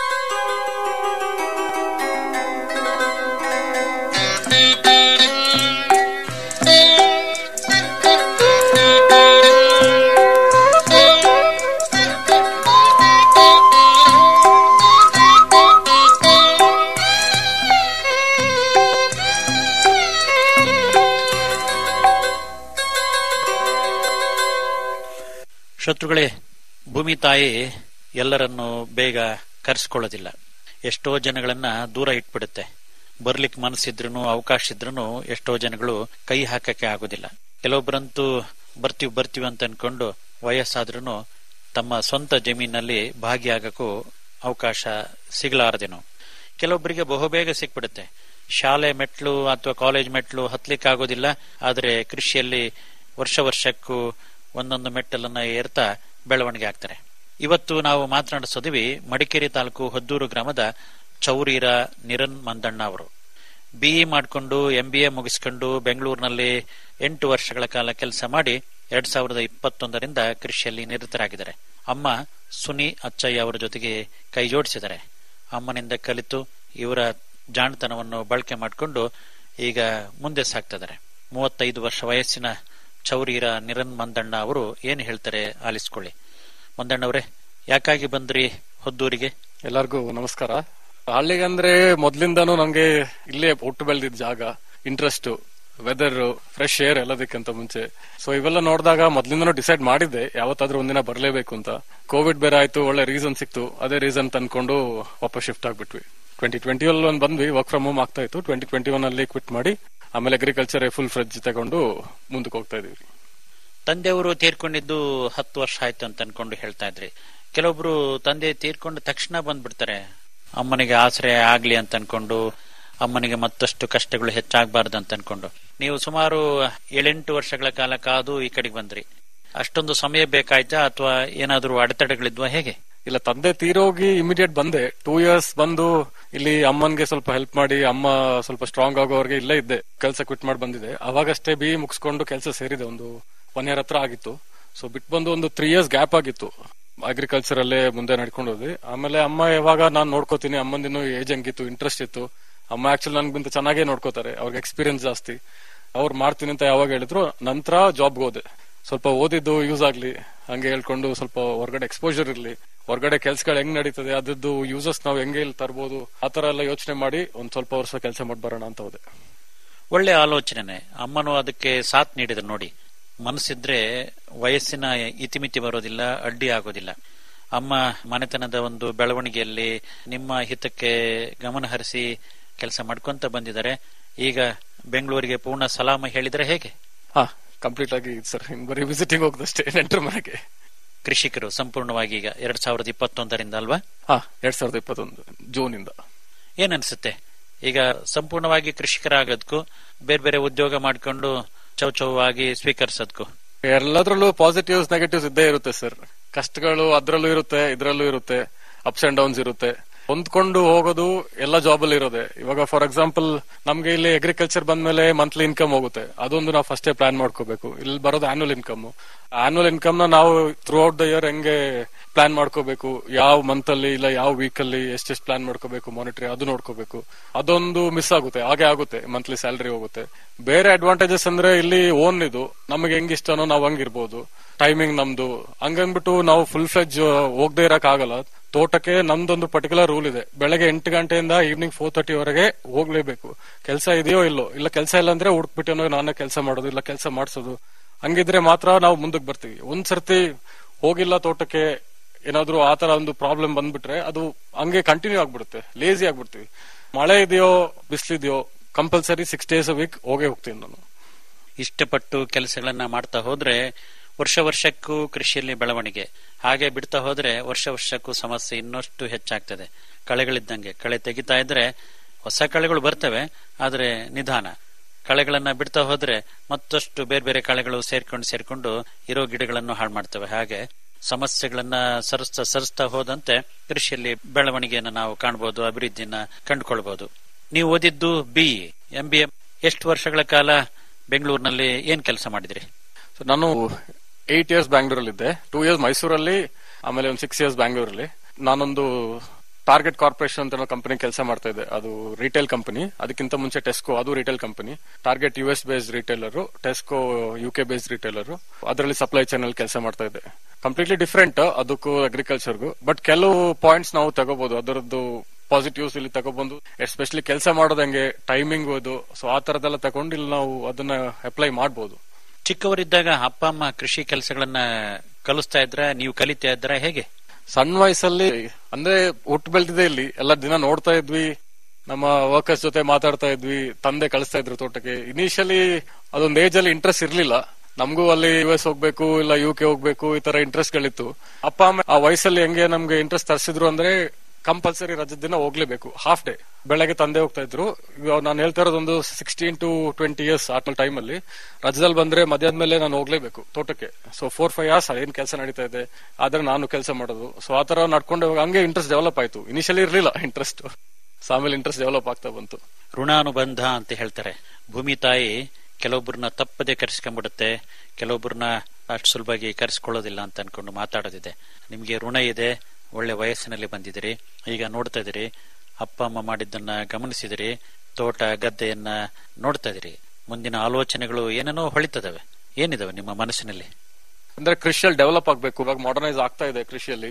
ಶತ್ರುಗಳೇ ಭೂಮಿ ತಾಯಿ ಎಲ್ಲರನ್ನು ಬೇಗ ಕರೆಸ್ಕೊಳ್ಳೋದಿಲ್ಲ ಎಷ್ಟೋ ಜನಗಳನ್ನ ದೂರ ಇಟ್ಬಿಡುತ್ತೆ ಬರ್ಲಿಕ್ಕೆ ಮನಸ್ಸಿದ್ರೂ ಅವಕಾಶ ಇದ್ರೂ ಎಷ್ಟೋ ಜನಗಳು ಕೈ ಹಾಕಕ್ಕೆ ಆಗೋದಿಲ್ಲ ಕೆಲವೊಬ್ಬರಂತೂ ಬರ್ತೀವಿ ಬರ್ತೀವಿ ಅಂತ ಅನ್ಕೊಂಡು ವಯಸ್ಸಾದ್ರೂ ತಮ್ಮ ಸ್ವಂತ ಜಮೀನಲ್ಲಿ ಭಾಗಿಯಾಗಕ್ಕೂ ಅವಕಾಶ ಸಿಗಲಾರದೇನೋ ಕೆಲವೊಬ್ಬರಿಗೆ ಬಹುಬೇಗ ಸಿಕ್ಬಿಡುತ್ತೆ ಶಾಲೆ ಮೆಟ್ಲು ಅಥವಾ ಕಾಲೇಜ್ ಮೆಟ್ಲು ಹತ್ಲಿಕ್ಕೆ ಆಗೋದಿಲ್ಲ ಆದರೆ ಕೃಷಿಯಲ್ಲಿ ವರ್ಷ ವರ್ಷಕ್ಕೂ ಒಂದೊಂದು ಮೆಟ್ಟಲನ್ನ ಏರ್ತಾ ಬೆಳವಣಿಗೆ ಆಗ್ತಾರೆ ಇವತ್ತು ನಾವು ಮಾತನಾಡಿಸೋದಿವಿ ಮಡಿಕೇರಿ ತಾಲೂಕು ಹೊದ್ದೂರು ಗ್ರಾಮದ ಚೌರೀರ ನಿರನ್ ಮಂದಣ್ಣ ಅವರು ಬಿಇ ಮಾಡಿಕೊಂಡು ಎಂ ಬಿ ಎ ಮುಗಿಸ್ಕೊಂಡು ಬೆಂಗಳೂರಿನಲ್ಲಿ ಎಂಟು ವರ್ಷಗಳ ಕಾಲ ಕೆಲಸ ಮಾಡಿ ಎರಡ್ ಸಾವಿರದ ಇಪ್ಪತ್ತೊಂದರಿಂದ ಕೃಷಿಯಲ್ಲಿ ನಿರತರಾಗಿದ್ದಾರೆ ಅಮ್ಮ ಸುನಿ ಅಚ್ಚಯ್ಯ ಅವರ ಜೊತೆಗೆ ಕೈ ಜೋಡಿಸಿದ್ದಾರೆ ಅಮ್ಮನಿಂದ ಕಲಿತು ಇವರ ಜಾಣತನವನ್ನು ಬಳಕೆ ಮಾಡಿಕೊಂಡು ಈಗ ಮುಂದೆ ಸಾಗ್ತಿದ್ದಾರೆ ಮೂವತ್ತೈದು ವರ್ಷ ವಯಸ್ಸಿನ ಚೌರೀರ ನಿರನ್ ಮಂದಣ್ಣ ಅವರು ಏನು ಹೇಳ್ತಾರೆ ಆಲಿಸ್ಕೊಳ್ಳಿ ಮಂದಣ್ಣ ಅವರೇ ಯಾಕಾಗಿ ಬಂದ್ರಿ ಹೊದ್ದೂರಿಗೆ ಎಲ್ಲರಿಗೂ ನಮಸ್ಕಾರ ಹಳ್ಳಿಗೆ ಅಂದ್ರೆ ಮೊದ್ಲಿಂದಾನು ನಂಗೆ ಇಲ್ಲೇ ಹುಟ್ಟು ಬೆಳೆದಿದ್ದ ಜಾಗ ಇಂಟ್ರೆಸ್ಟ್ ವೆದರ್ ಫ್ರೆಶ್ ಏರ್ ಎಲ್ಲದಕ್ಕಿಂತ ಮುಂಚೆ ಸೊ ಇವೆಲ್ಲ ನೋಡಿದಾಗ ಮೊದ್ಲಿಂದನೂ ಡಿಸೈಡ್ ಮಾಡಿದ್ದೆ ಯಾವತ್ತಾದ್ರೂ ಒಂದಿನ ಬರಲೇಬೇಕು ಅಂತ ಕೋವಿಡ್ ಬೇರೆ ಆಯ್ತು ಒಳ್ಳೆ ರೀಸನ್ ಸಿಕ್ತು ಅದೇ ರೀಸನ್ ತಂದ್ಕೊಂಡು ವಾಪಸ್ ಶಿಫ್ಟ್ ಆಗ್ಬಿಟ್ವಿ ಟ್ವೆಂಟಿ ಟ್ವೆಂಟಿ ಅಲ್ಲಿ ಒಂದ್ ಬಂದ್ವಿ ವರ್ಕ್ ಫ್ರಮ್ ಹೋಮ್ ಆಗ್ತಾ ಇತ್ತು ಟ್ವೆಂಟಿ ಟ್ವೆಂಟಿ ಒನ್ ಅಲ್ಲಿ ಕ್ವಿಟ್ ಮಾಡಿ ಆಮೇಲೆ ಅಗ್ರಿಕಲ್ಚರ್ ಫುಲ್ ಫ್ರೆಜ್ ತಗೊಂಡು ಮುಂದಕ್ಕೆ ಹೋಗ್ತಾ ಇದೀವಿ ತಂದೆಯವರು ತೀರ್ಕೊಂಡಿದ್ದು ಹತ್ತು ವರ್ಷ ಆಯ್ತು ಅಂತ ಅನ್ಕೊಂಡು ಹೇಳ್ತಾ ಇದ್ರಿ ಕೆಲವೊಬ್ರು ತಂದೆ ತೀರ್ಕೊಂಡ ತಕ್ಷಣ ಬಂದ್ಬಿಡ್ತಾರೆ ಅಮ್ಮನಿಗೆ ಆಶ್ರಯ ಆಗ್ಲಿ ಅಂತ ಅನ್ಕೊಂಡು ಅಮ್ಮನಿಗೆ ಮತ್ತಷ್ಟು ಕಷ್ಟಗಳು ಹೆಚ್ಚಾಗಬಾರ್ದು ಅಂತ ಅನ್ಕೊಂಡು ನೀವು ಸುಮಾರು ಏಳೆಂಟು ವರ್ಷಗಳ ಕಾಲ ಕಾದು ಈ ಕಡೆಗೆ ಬಂದ್ರಿ ಅಷ್ಟೊಂದು ಸಮಯ ಬೇಕಾಯ್ತಾ ಅಥವಾ ಏನಾದರೂ ಅಡೆತಡೆಗಳಿದ್ವಾ ಹೇಗೆ ಇಲ್ಲ ತಂದೆ ತೀರೋಗಿ ಇಮಿಡಿಯೇಟ್ ಬಂದೆ ಟೂ ಇಯರ್ಸ್ ಬಂದು ಇಲ್ಲಿ ಅಮ್ಮನ್ಗೆ ಸ್ವಲ್ಪ ಹೆಲ್ಪ್ ಮಾಡಿ ಅಮ್ಮ ಸ್ವಲ್ಪ ಸ್ಟ್ರಾಂಗ್ ಆಗೋವರೆಗೆ ಇಲ್ಲೇ ಇದ್ದೆ ಕೆಲಸ ಕ್ವಿಟ್ ಮಾಡಿ ಬಂದಿದೆ ಅವಾಗಷ್ಟೇ ಬಿ ಮುಗಿಸ್ಕೊಂಡು ಕೆಲಸ ಸೇರಿದೆ ಒಂದು ಒನ್ ಇಯರ್ ಹತ್ರ ಆಗಿತ್ತು ಸೊ ಬಿಟ್ಟು ಬಂದು ಒಂದು ತ್ರೀ ಇಯರ್ಸ್ ಗ್ಯಾಪ್ ಆಗಿತ್ತು ಅಗ್ರಿಕಲ್ಚರ್ ಅಲ್ಲೇ ಮುಂದೆ ನಡ್ಕೊಂಡು ಹೋದ್ವಿ ಆಮೇಲೆ ಅಮ್ಮ ಯಾವಾಗ ನಾನು ನೋಡ್ಕೋತೀನಿ ಅಮ್ಮಂದಿನ್ನು ಏಜ್ ಹಂಗಿತ್ತು ಇಂಟ್ರೆಸ್ಟ್ ಇತ್ತು ಅಮ್ಮ ಆಕ್ಚುಲಿ ನನ್ಗಿಂತ ಚೆನ್ನಾಗೇ ನೋಡ್ಕೋತಾರೆ ಅವ್ರಿಗೆ ಎಕ್ಸ್ಪೀರಿಯನ್ಸ್ ಜಾಸ್ತಿ ಅವ್ರು ಮಾಡ್ತೀನಿ ಅಂತ ಯಾವಾಗ ಹೇಳಿದ್ರು ನಂತರ ಜಾಬ್ಗೆ ಹೋದೆ ಸ್ವಲ್ಪ ಓದಿದ್ದು ಯೂಸ್ ಆಗ್ಲಿ ಹಂಗೆ ಹೇಳ್ಕೊಂಡು ಸ್ವಲ್ಪ ಹೊರಗಡೆ ಎಕ್ಸ್ಪೋಜರ್ ಇರ್ಲಿ ಹೊರಗಡೆ ಕೆಲ್ಸಗಳು ಹೆಂಗ್ ನಡೀತದೆ ಅದ್ರದ್ದು ಯೂಸಸ್ ನಾವು ಹೆಂಗೆ ಇಲ್ಲಿ ತರ್ಬೋದು ಆತರ ಎಲ್ಲ ಯೋಚನೆ ಮಾಡಿ ಒಂದ್ ಸ್ವಲ್ಪ ವರ್ಷ ಕೆಲಸ ಮಾಡಿ ಬರೋಣ ಅಂತ ಹೋದೆ ಒಳ್ಳೆ ಆಲೋಚನೆನೆ ಅಮ್ಮನು ಅದಕ್ಕೆ ಸಾಥ್ ನೀಡಿದ್ರು ನೋಡಿ ಮನಸ್ಸಿದ್ರೆ ವಯಸ್ಸಿನ ಇತಿಮಿತಿ ಬರೋದಿಲ್ಲ ಅಡ್ಡಿ ಆಗೋದಿಲ್ಲ ಅಮ್ಮ ಮನೆತನದ ಒಂದು ಬೆಳವಣಿಗೆಯಲ್ಲಿ ನಿಮ್ಮ ಹಿತಕ್ಕೆ ಗಮನ ಹರಿಸಿ ಕೆಲಸ ಮಾಡ್ಕೊಂತ ಬಂದಿದ್ದಾರೆ ಈಗ ಬೆಂಗಳೂರಿಗೆ ಪೂರ್ಣ ಸಲಾಮ ಹೇಳಿದ್ರೆ ಹೇಗೆ ಹಾ ಕಂಪ್ಲೀಟ್ ಆಗಿ ಸರ್ ಇನ್ ಬರೀ ವಿಸಿಟಿಂಗ್ ಹೋಗುದಷ್ಟೇ ನೆಂಟರ ಮನೆಗೆ ಕೃಷಿಕರು ಸಂಪೂರ್ಣವಾಗಿ ಈಗ ಎರಡ್ ಸಾವಿರದ ಇಪ್ಪತ್ತೊಂದರಿಂದ ಅಲ್ವಾ ಹಾ ಎರಡ್ ಸಾವಿರದ ಇಪ್ಪತ್ತೊಂದು ಜೂನ್ ಇಂದ ಏನನ್ಸುತ್ತೆ ಈಗ ಸಂಪೂರ್ಣವಾಗಿ ಕೃಷಿಕರಾಗೋದಕ್ಕೂ ಬೇರೆ ಬೇರೆ ಉದ್ಯೋಗ ಮಾಡ್ಕೊಂಡು ಚೌಚೌವಾಗಿ ಸ್ವೀಕರಿಸೋದಕ್ಕೂ ಎಲ್ಲದ್ರಲ್ಲೂ ಪಾಸಿಟಿವ್ಸ್ ನೆಗೆಟಿವ್ಸ್ ಇದ್ದೇ ಇರುತ್ತೆ ಸರ್ ಕಷ್ಟಗಳು ಅದ್ರಲ್ಲೂ ಇರುತ್ತೆ ಇದ್ರಲ್ಲೂ ಇರುತ್ತೆ ಅಪ್ಸ್ ಅಂಡ್ ಡೌನ್ಸ್ ಇರುತ್ತೆ ಹೊಂದ್ಕೊಂಡು ಹೋಗೋದು ಎಲ್ಲ ಜಾಬ್ ಅಲ್ಲಿ ಇರೋದೆ ಇವಾಗ ಫಾರ್ ಎಕ್ಸಾಂಪಲ್ ನಮ್ಗೆ ಇಲ್ಲಿ ಅಗ್ರಿಕಲ್ಚರ್ ಬಂದ್ಮೇಲೆ ಮಂತ್ಲಿ ಇನ್ಕಮ್ ಹೋಗುತ್ತೆ ಅದೊಂದು ನಾವು ಫಸ್ಟೇ ಪ್ಲಾನ್ ಮಾಡ್ಕೋಬೇಕು ಇಲ್ಲಿ ಬರೋದು ಆನ್ಯುವಲ್ ಇನ್ಕಮ್ ಆನ್ಯುವಲ್ ಇನ್ಕಮ್ ನ ನಾವು ಥ್ರೂ ಔಟ್ ದ ಇಯರ್ ಹೆಂಗೆ ಪ್ಲಾನ್ ಮಾಡ್ಕೋಬೇಕು ಯಾವ ಮಂತ್ ಅಲ್ಲಿ ಇಲ್ಲ ಯಾವ ವೀಕ್ ಅಲ್ಲಿ ಎಷ್ಟೆಷ್ಟು ಪ್ಲಾನ್ ಮಾಡ್ಕೋಬೇಕು ಮಾನಿಟರಿ ಅದು ನೋಡ್ಕೋಬೇಕು ಅದೊಂದು ಮಿಸ್ ಆಗುತ್ತೆ ಹಾಗೆ ಆಗುತ್ತೆ ಮಂತ್ಲಿ ಸ್ಯಾಲರಿ ಹೋಗುತ್ತೆ ಬೇರೆ ಅಡ್ವಾಂಟೇಜಸ್ ಅಂದ್ರೆ ಇಲ್ಲಿ ಓನ್ ಇದು ನಮಗೆ ಹೆಂಗ್ ಇಷ್ಟನೋ ನಾವು ಹಂಗಿರ್ಬೋದು ಟೈಮಿಂಗ್ ನಮ್ದು ಹಂಗಂದ್ಬಿಟ್ಟು ನಾವು ಫುಲ್ ಫ್ಲೆಜ್ ಹೋಗದೆ ಇರಕ್ ಆಗಲ್ಲ ತೋಟಕ್ಕೆ ನಮ್ದೊಂದು ಪರ್ಟಿಕ್ಯುಲರ್ ರೂಲ್ ಇದೆ ಬೆಳಗ್ಗೆ ಎಂಟು ಗಂಟೆಯಿಂದ ಈವ್ನಿಂಗ್ ಫೋರ್ ತರ್ಟಿ ವರೆಗೆ ಹೋಗ್ಲೇಬೇಕು ಕೆಲಸ ಇದೆಯೋ ಇಲ್ಲೋ ಇಲ್ಲ ಕೆಲಸ ಇಲ್ಲ ಅಂದ್ರೆ ಹುಡುಕ್ಬಿಟ್ಟು ನಾನೇ ಕೆಲಸ ಮಾಡೋದು ಇಲ್ಲ ಕೆಲಸ ಮಾಡಿಸೋದು ಹಂಗಿದ್ರೆ ಮಾತ್ರ ನಾವು ಮುಂದಕ್ಕೆ ಬರ್ತೀವಿ ಒಂದ್ ಸರ್ತಿ ಹೋಗಿಲ್ಲ ತೋಟಕ್ಕೆ ಏನಾದ್ರೂ ಆತರ ಒಂದು ಪ್ರಾಬ್ಲಮ್ ಬಂದ್ಬಿಟ್ರೆ ಅದು ಹಂಗೆ ಕಂಟಿನ್ಯೂ ಆಗ್ಬಿಡುತ್ತೆ ಲೇಜಿ ಆಗ್ಬಿಡ್ತೀವಿ ಮಳೆ ಇದೆಯೋ ಬಿಸಿಲಿದೆಯೋ compulsory six days a week ಹೋಗೇ ಹೋಗ್ತೀನಿ ನಾನು ಇಷ್ಟಪಟ್ಟು ಕೆಲಸಗಳನ್ನ ಮಾಡ್ತಾ ಹೋದ್ರೆ ವರ್ಷ ವರ್ಷಕ್ಕೂ ಕೃಷಿಯಲ್ಲಿ ಬೆಳವಣಿಗೆ ಹಾಗೆ ಬಿಡ್ತಾ ಹೋದ್ರೆ ವರ್ಷ ವರ್ಷಕ್ಕೂ ಸಮಸ್ಯೆ ಇನ್ನಷ್ಟು ಹೆಚ್ಚಾಗ್ತದೆ ಕಳೆಗಳಿದ್ದಂಗೆ ಕಳೆ ತೆಗಿತಾ ಇದ್ರೆ ಹೊಸ ಕಳೆಗಳು ಬರ್ತವೆ ಆದ್ರೆ ನಿಧಾನ ಕಳೆಗಳನ್ನ ಬಿಡ್ತಾ ಹೋದ್ರೆ ಮತ್ತಷ್ಟು ಬೇರೆ ಬೇರೆ ಕಳೆಗಳು ಸೇರ್ಕೊಂಡು ಸೇರ್ಕೊಂಡು ಇರೋ ಗಿಡಗಳನ್ನು ಹಾಳು ಮಾಡ್ತವೆ ಹಾಗೆ ಸಮಸ್ಯೆಗಳನ್ನ ಸರಿಸ್ತಾ ಸರಿಸ್ತಾ ಹೋದಂತೆ ಕೃಷಿಯಲ್ಲಿ ಬೆಳವಣಿಗೆಯನ್ನು ನಾವು ಕಾಣಬಹುದು ಅಭಿವೃದ್ಧಿಯನ್ನ ಕಂಡುಕೊಳ್ಬಹುದು ನೀವು ಓದಿದ್ದು ಬಿ ಎಂ ಬಿ ಎಂ ಎಷ್ಟು ವರ್ಷಗಳ ಕಾಲ ಬೆಂಗಳೂರಿನಲ್ಲಿ ಏನ್ ಕೆಲಸ ಮಾಡಿದ್ರಿ So, ನಾನು ಏಟ್ ಇಯರ್ಸ್ ಬ್ಯಾಂಗ್ಳೂರಲ್ಲಿದ್ದೆ ಟೂ ಇಯರ್ಸ್ ಮೈಸೂರಲ್ಲಿ ಆಮೇಲೆ ಒಂದು ಸಿಕ್ಸ್ ಇಯರ್ಸ್ ಬ್ಯಾಂಗ್ಳೂರಲ್ಲಿ ನಾನೊಂದು ಟಾರ್ಗೆಟ್ ಕಾರ್ಪೊರೇಷನ್ ಅಂತ ಕಂಪನಿ ಕೆಲಸ ಮಾಡ್ತಾ ಇದ್ದೆ ಅದು ರಿಟೇಲ್ ಕಂಪನಿ ಅದಕ್ಕಿಂತ ಮುಂಚೆ ಟೆಸ್ಕೋ ಅದು retail company Target U S based retailer Tesco U K based retailer ಅದರಲ್ಲಿ ಸಪ್ಲೈ ಚೈನ್ ಅಲ್ಲಿ ಕೆಲಸ ಮಾಡ್ತಾ ಇದ್ದೆ ಕಂಪ್ಲೀಟ್ಲಿ ಡಿಫ್ರೆಂಟ್ ಅದಕ್ಕೂ ಅಗ್ರಿಕಲ್ಚರ್ಗೂ ಬಟ್ ಕೆಲವು ಪಾಯಿಂಟ್ಸ್ ನಾವು ತಗೋಬಹುದು ಅದರದ್ದು ಪಾಸಿಟಿವ್ಸ್ ಇಲ್ಲಿ ತಗೊಬಂದು ಎಸ್ಪೆಷಲಿ ಕೆಲಸ ಮಾಡೋದಂಗೆ ಟೈಮಿಂಗ್ ಅದು ಸೊ ಆ ತರದೆಲ್ಲ ತಗೊಂಡು ಇಲ್ಲಿ ನಾವು ಅದನ್ನ ಅಪ್ಲೈ ಮಾಡಬಹುದು ಚಿಕ್ಕವರಿದ್ದಾಗ ಅಪ್ಪ ಅಮ್ಮ ಕೃಷಿ ಕೆಲಸಗಳನ್ನ ಕಲಿಸ್ತಾ ಇದ್ರ ನೀವು ಕಲಿತಾ ಇದ್ರ ಹೇಗೆ ಸಣ್ಣ ವಯಸ್ಸಲ್ಲಿ ಅಂದ್ರೆ ಹುಟ್ಟು ಬೆಳೆದಿದೆ ಇಲ್ಲಿ ಎಲ್ಲ ದಿನ ನೋಡ್ತಾ ಇದ್ವಿ ನಮ್ಮ ವರ್ಕರ್ಸ್ ಜೊತೆ ಮಾತಾಡ್ತಾ ಇದ್ವಿ ತಂದೆ ಕಳಿಸ್ತಾ ಇದ್ರು ತೋಟಕ್ಕೆ ಇನಿಷಿಯಲಿ ಅದೊಂದು ಏಜ್ ಅಲ್ಲಿ ಇಂಟ್ರೆಸ್ಟ್ ಇರ್ಲಿಲ್ಲ ನಮಗೂ ಅಲ್ಲಿ ಯು ಎಸ್ ಹೋಗ್ಬೇಕು ಇಲ್ಲ ಯು ಕೆ ಹೋಗ್ಬೇಕು ಈ ತರ ಇಂಟ್ರೆಸ್ಟ್ ಗಳಿತ್ತು ಅಪ್ಪ ಅಮ್ಮ ಆ ವಯಸ್ಸಲ್ಲಿ ಹೆಂಗೆ ನಮ್ಗೆ ಇಂಟ್ರೆಸ್ಟ್ ತರಿಸಿದ್ರು ಅಂದ್ರೆ ಕಂಪಲ್ಸರಿ ರಜದ ದಿನ ಹೋಗ್ಲೇಬೇಕು ಹಾಫ್ ಡೇ ಬೆಳಗ್ಗೆ ತಂದೆ ಹೋಗ್ತಾ ಇದ್ರು ಇವಾಗ ನಾನು ಹೇಳ್ತಾ ಇರೋದೊಂದು ಸಿಕ್ಸ್ಟೀನ್ ಟು ಟ್ವೆಂಟಿ ಇಯರ್ಸ್ ಆ ಟೈಮ್ ಅಲ್ಲಿ ರಜದಲ್ಲಿ ಬಂದ್ರೆ ಮಧ್ಯಾಹ್ನ ಮೇಲೆ ನಾನು ಹೋಗ್ಲೇಬೇಕು ತೋಟಕ್ಕೆ ಸೊ ಫೋರ್ ಫೈವ್ ಅವರ್ಸ್ ಏನ್ ಕೆಲಸ ನಡೀತಾ ಇದೆ ಆದ್ರೆ ನಾನು ಕೆಲಸ ಮಾಡೋದು ಸೊ ಆ ತರ ನಡ್ಕೊಂಡು ಹೋಗಿ ಹಂಗೆ ಇಂಟ್ರೆಸ್ಟ್ ಡೆವಲಪ್ ಆಯ್ತು ಇನಿಷಿಯಲಿ ಇರ್ಲಿಲ್ಲ ಇಂಟ್ರೆಸ್ಟ್ ಆಮೇಲೆ ಇಂಟ್ರೆಸ್ಟ್ ಡೆವಲಪ್ ಆಗ್ತಾ ಬಂತು ಋಣಾನುಬಂಧ ಅಂತ ಹೇಳ್ತಾರೆ ಭೂಮಿ ತಾಯಿ ಕೆಲವೊಬ್ಬರನ್ನ ತಪ್ಪದೆ ಕರೆಸ್ಕೊಂಡ್ಬಿಡುತ್ತೆ ಕೆಲವೊಬ್ಬರನ್ನ ಅಷ್ಟು ಸುಲಭವಾಗಿ ಕರೆಸ್ಕೊಳ್ಳೋದಿಲ್ಲ ಅಂತ ಅನ್ಕೊಂಡು ಮಾತಾಡೋದಿದೆ ನಿಮ್ಗೆ ಋಣ ಇದೆ ಒಳ್ಳೆ ವಯಸ್ಸಿನಲ್ಲಿ ಬಂದಿದ್ದೀರಿ ಈಗ ನೋಡ್ತಾ ಇದೀರಿ ಅಪ್ಪ ಅಮ್ಮ ಮಾಡಿದ್ದನ್ನ ಗಮನಿಸಿದಿರಿ ತೋಟ ಗದ್ದೆಯನ್ನ ನೋಡ್ತಾ ಇದೀರಿ ಮುಂದಿನ ಆಲೋಚನೆಗಳು ಏನೇನೋ ಹೊಳಿತದವೆ ಏನಿದಾವೆ ನಿಮ್ಮ ಮನಸ್ಸಿನಲ್ಲಿ ಅಂದ್ರೆ ಕೃಷಿಯಲ್ಲಿ ಡೆವಲಪ್ ಆಗ್ಬೇಕು ಇವಾಗ ಮಾಡರ್ನೈಸ್ ಆಗ್ತಾ ಇದೆ ಕೃಷಿಯಲ್ಲಿ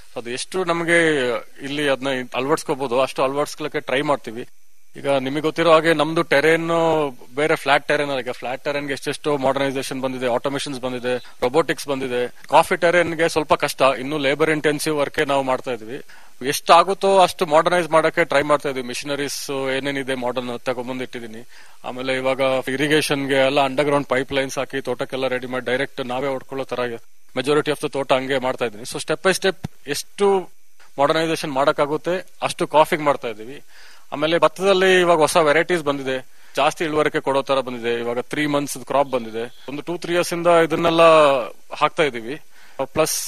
ಅದು ಎಷ್ಟು ನಮಗೆ ಇಲ್ಲಿ ಅದನ್ನ ಅಳವಡಿಸ್ಕೋಬಹುದು ಅಷ್ಟು ಅಳವಡಿಸ್ಕೊಳಕ್ಕೆ ಟ್ರೈ ಮಾಡ್ತೀವಿ ಈಗ ನಿಮಗೆ ಗೊತ್ತಿರೋ ಹಾಗೆ ನಮ್ದು ಟೆರೇನ್ ಬೇರೆ ಫ್ಲಾಟ್ ಟೆರೇನ್ ಈಗ ಫ್ಲಾಟ್ ಟೆರೇನ್ಗೆ ಎಷ್ಟೆಷ್ಟು ಮಾಡರ್ನೈಸೇಷನ್ ಬಂದಿದೆ ಆಟೋಮೇಷನ್ಸ್ ಬಂದಿದೆ ರೊಬೋಟಿಕ್ಸ್ ಬಂದಿದೆ ಕಾಫಿ ಟೆರೇನ್ಗೆ ಸ್ವಲ್ಪ ಕಷ್ಟ ಇನ್ನು ಲೇಬರ್ ಇಂಟೆನ್ಸಿವ್ ವರ್ಕ್ ನಾವು ಮಾಡ್ತಾ ಇದೀವಿ ಎಷ್ಟಾಗುತ್ತೋ ಅಷ್ಟು ಮಾಡರ್ನೈಸ್ ಮಾಡಕ್ಕೆ ಟ್ರೈ ಮಾಡ್ತಾ ಇದೀವಿ ಮಿಷನರೀಸ್ ಏನೇನಿದೆ ಮಾಡರ್ನ್ ತಗೊಂಡ್ಬಂದು ಇಟ್ಟಿದ್ದೀನಿ ಆಮೇಲೆ ಇವಾಗ ಇರಿಗೇಷನ್ಗೆ ಎಲ್ಲ ಅಂಡರ್ ಗ್ರೌಂಡ್ ಪೈಪ್ ಲೈನ್ಸ್ ಹಾಕಿ ತೋಟಕ್ಕೆಲ್ಲ ರೆಡಿ ಮಾಡಿ ಡೈರೆಕ್ಟ್ ನಾವೇ ಹೊಡ್ಕೊಳ್ಳೋ ತರ ಮೆಜಾರಿಟಿ ಆಫ್ ದ ತೋಟ ಹಂಗೆ ಮಾಡ್ತಾ ಇದೀನಿ ಸೊ ಸ್ಟೆಪ್ ಬೈ ಸ್ಟೆಪ್ ಎಷ್ಟು ಮಾಡರ್ನೈಸೇಷನ್ ಮಾಡಕ್ಕಾಗುತ್ತೆ ಅಷ್ಟು ಕಾಫಿಗೆ ಮಾಡ್ತಾ ಇದೀವಿ ಆಮೇಲೆ ಭತ್ತದಲ್ಲಿ ಇವಾಗ ಹೊಸ ವೆರೈಟೀಸ್ ಬಂದಿದೆ ಜಾಸ್ತಿ ಇಳುವರಿಕೆ ಕೊಡೋ ತರ ಬಂದಿದೆ ಇವಾಗ ತ್ರೀ ಮಂತ್ಸ್ ಕ್ರಾಪ್ ಬಂದಿದೆ ಒಂದು ಟೂ ತ್ರೀ ಇಯರ್ಸ್ ಇಂದ ಇದನ್ನೆಲ್ಲ ಹಾಕ್ತಾ ಇದೀವಿ ಪ್ಲಸ್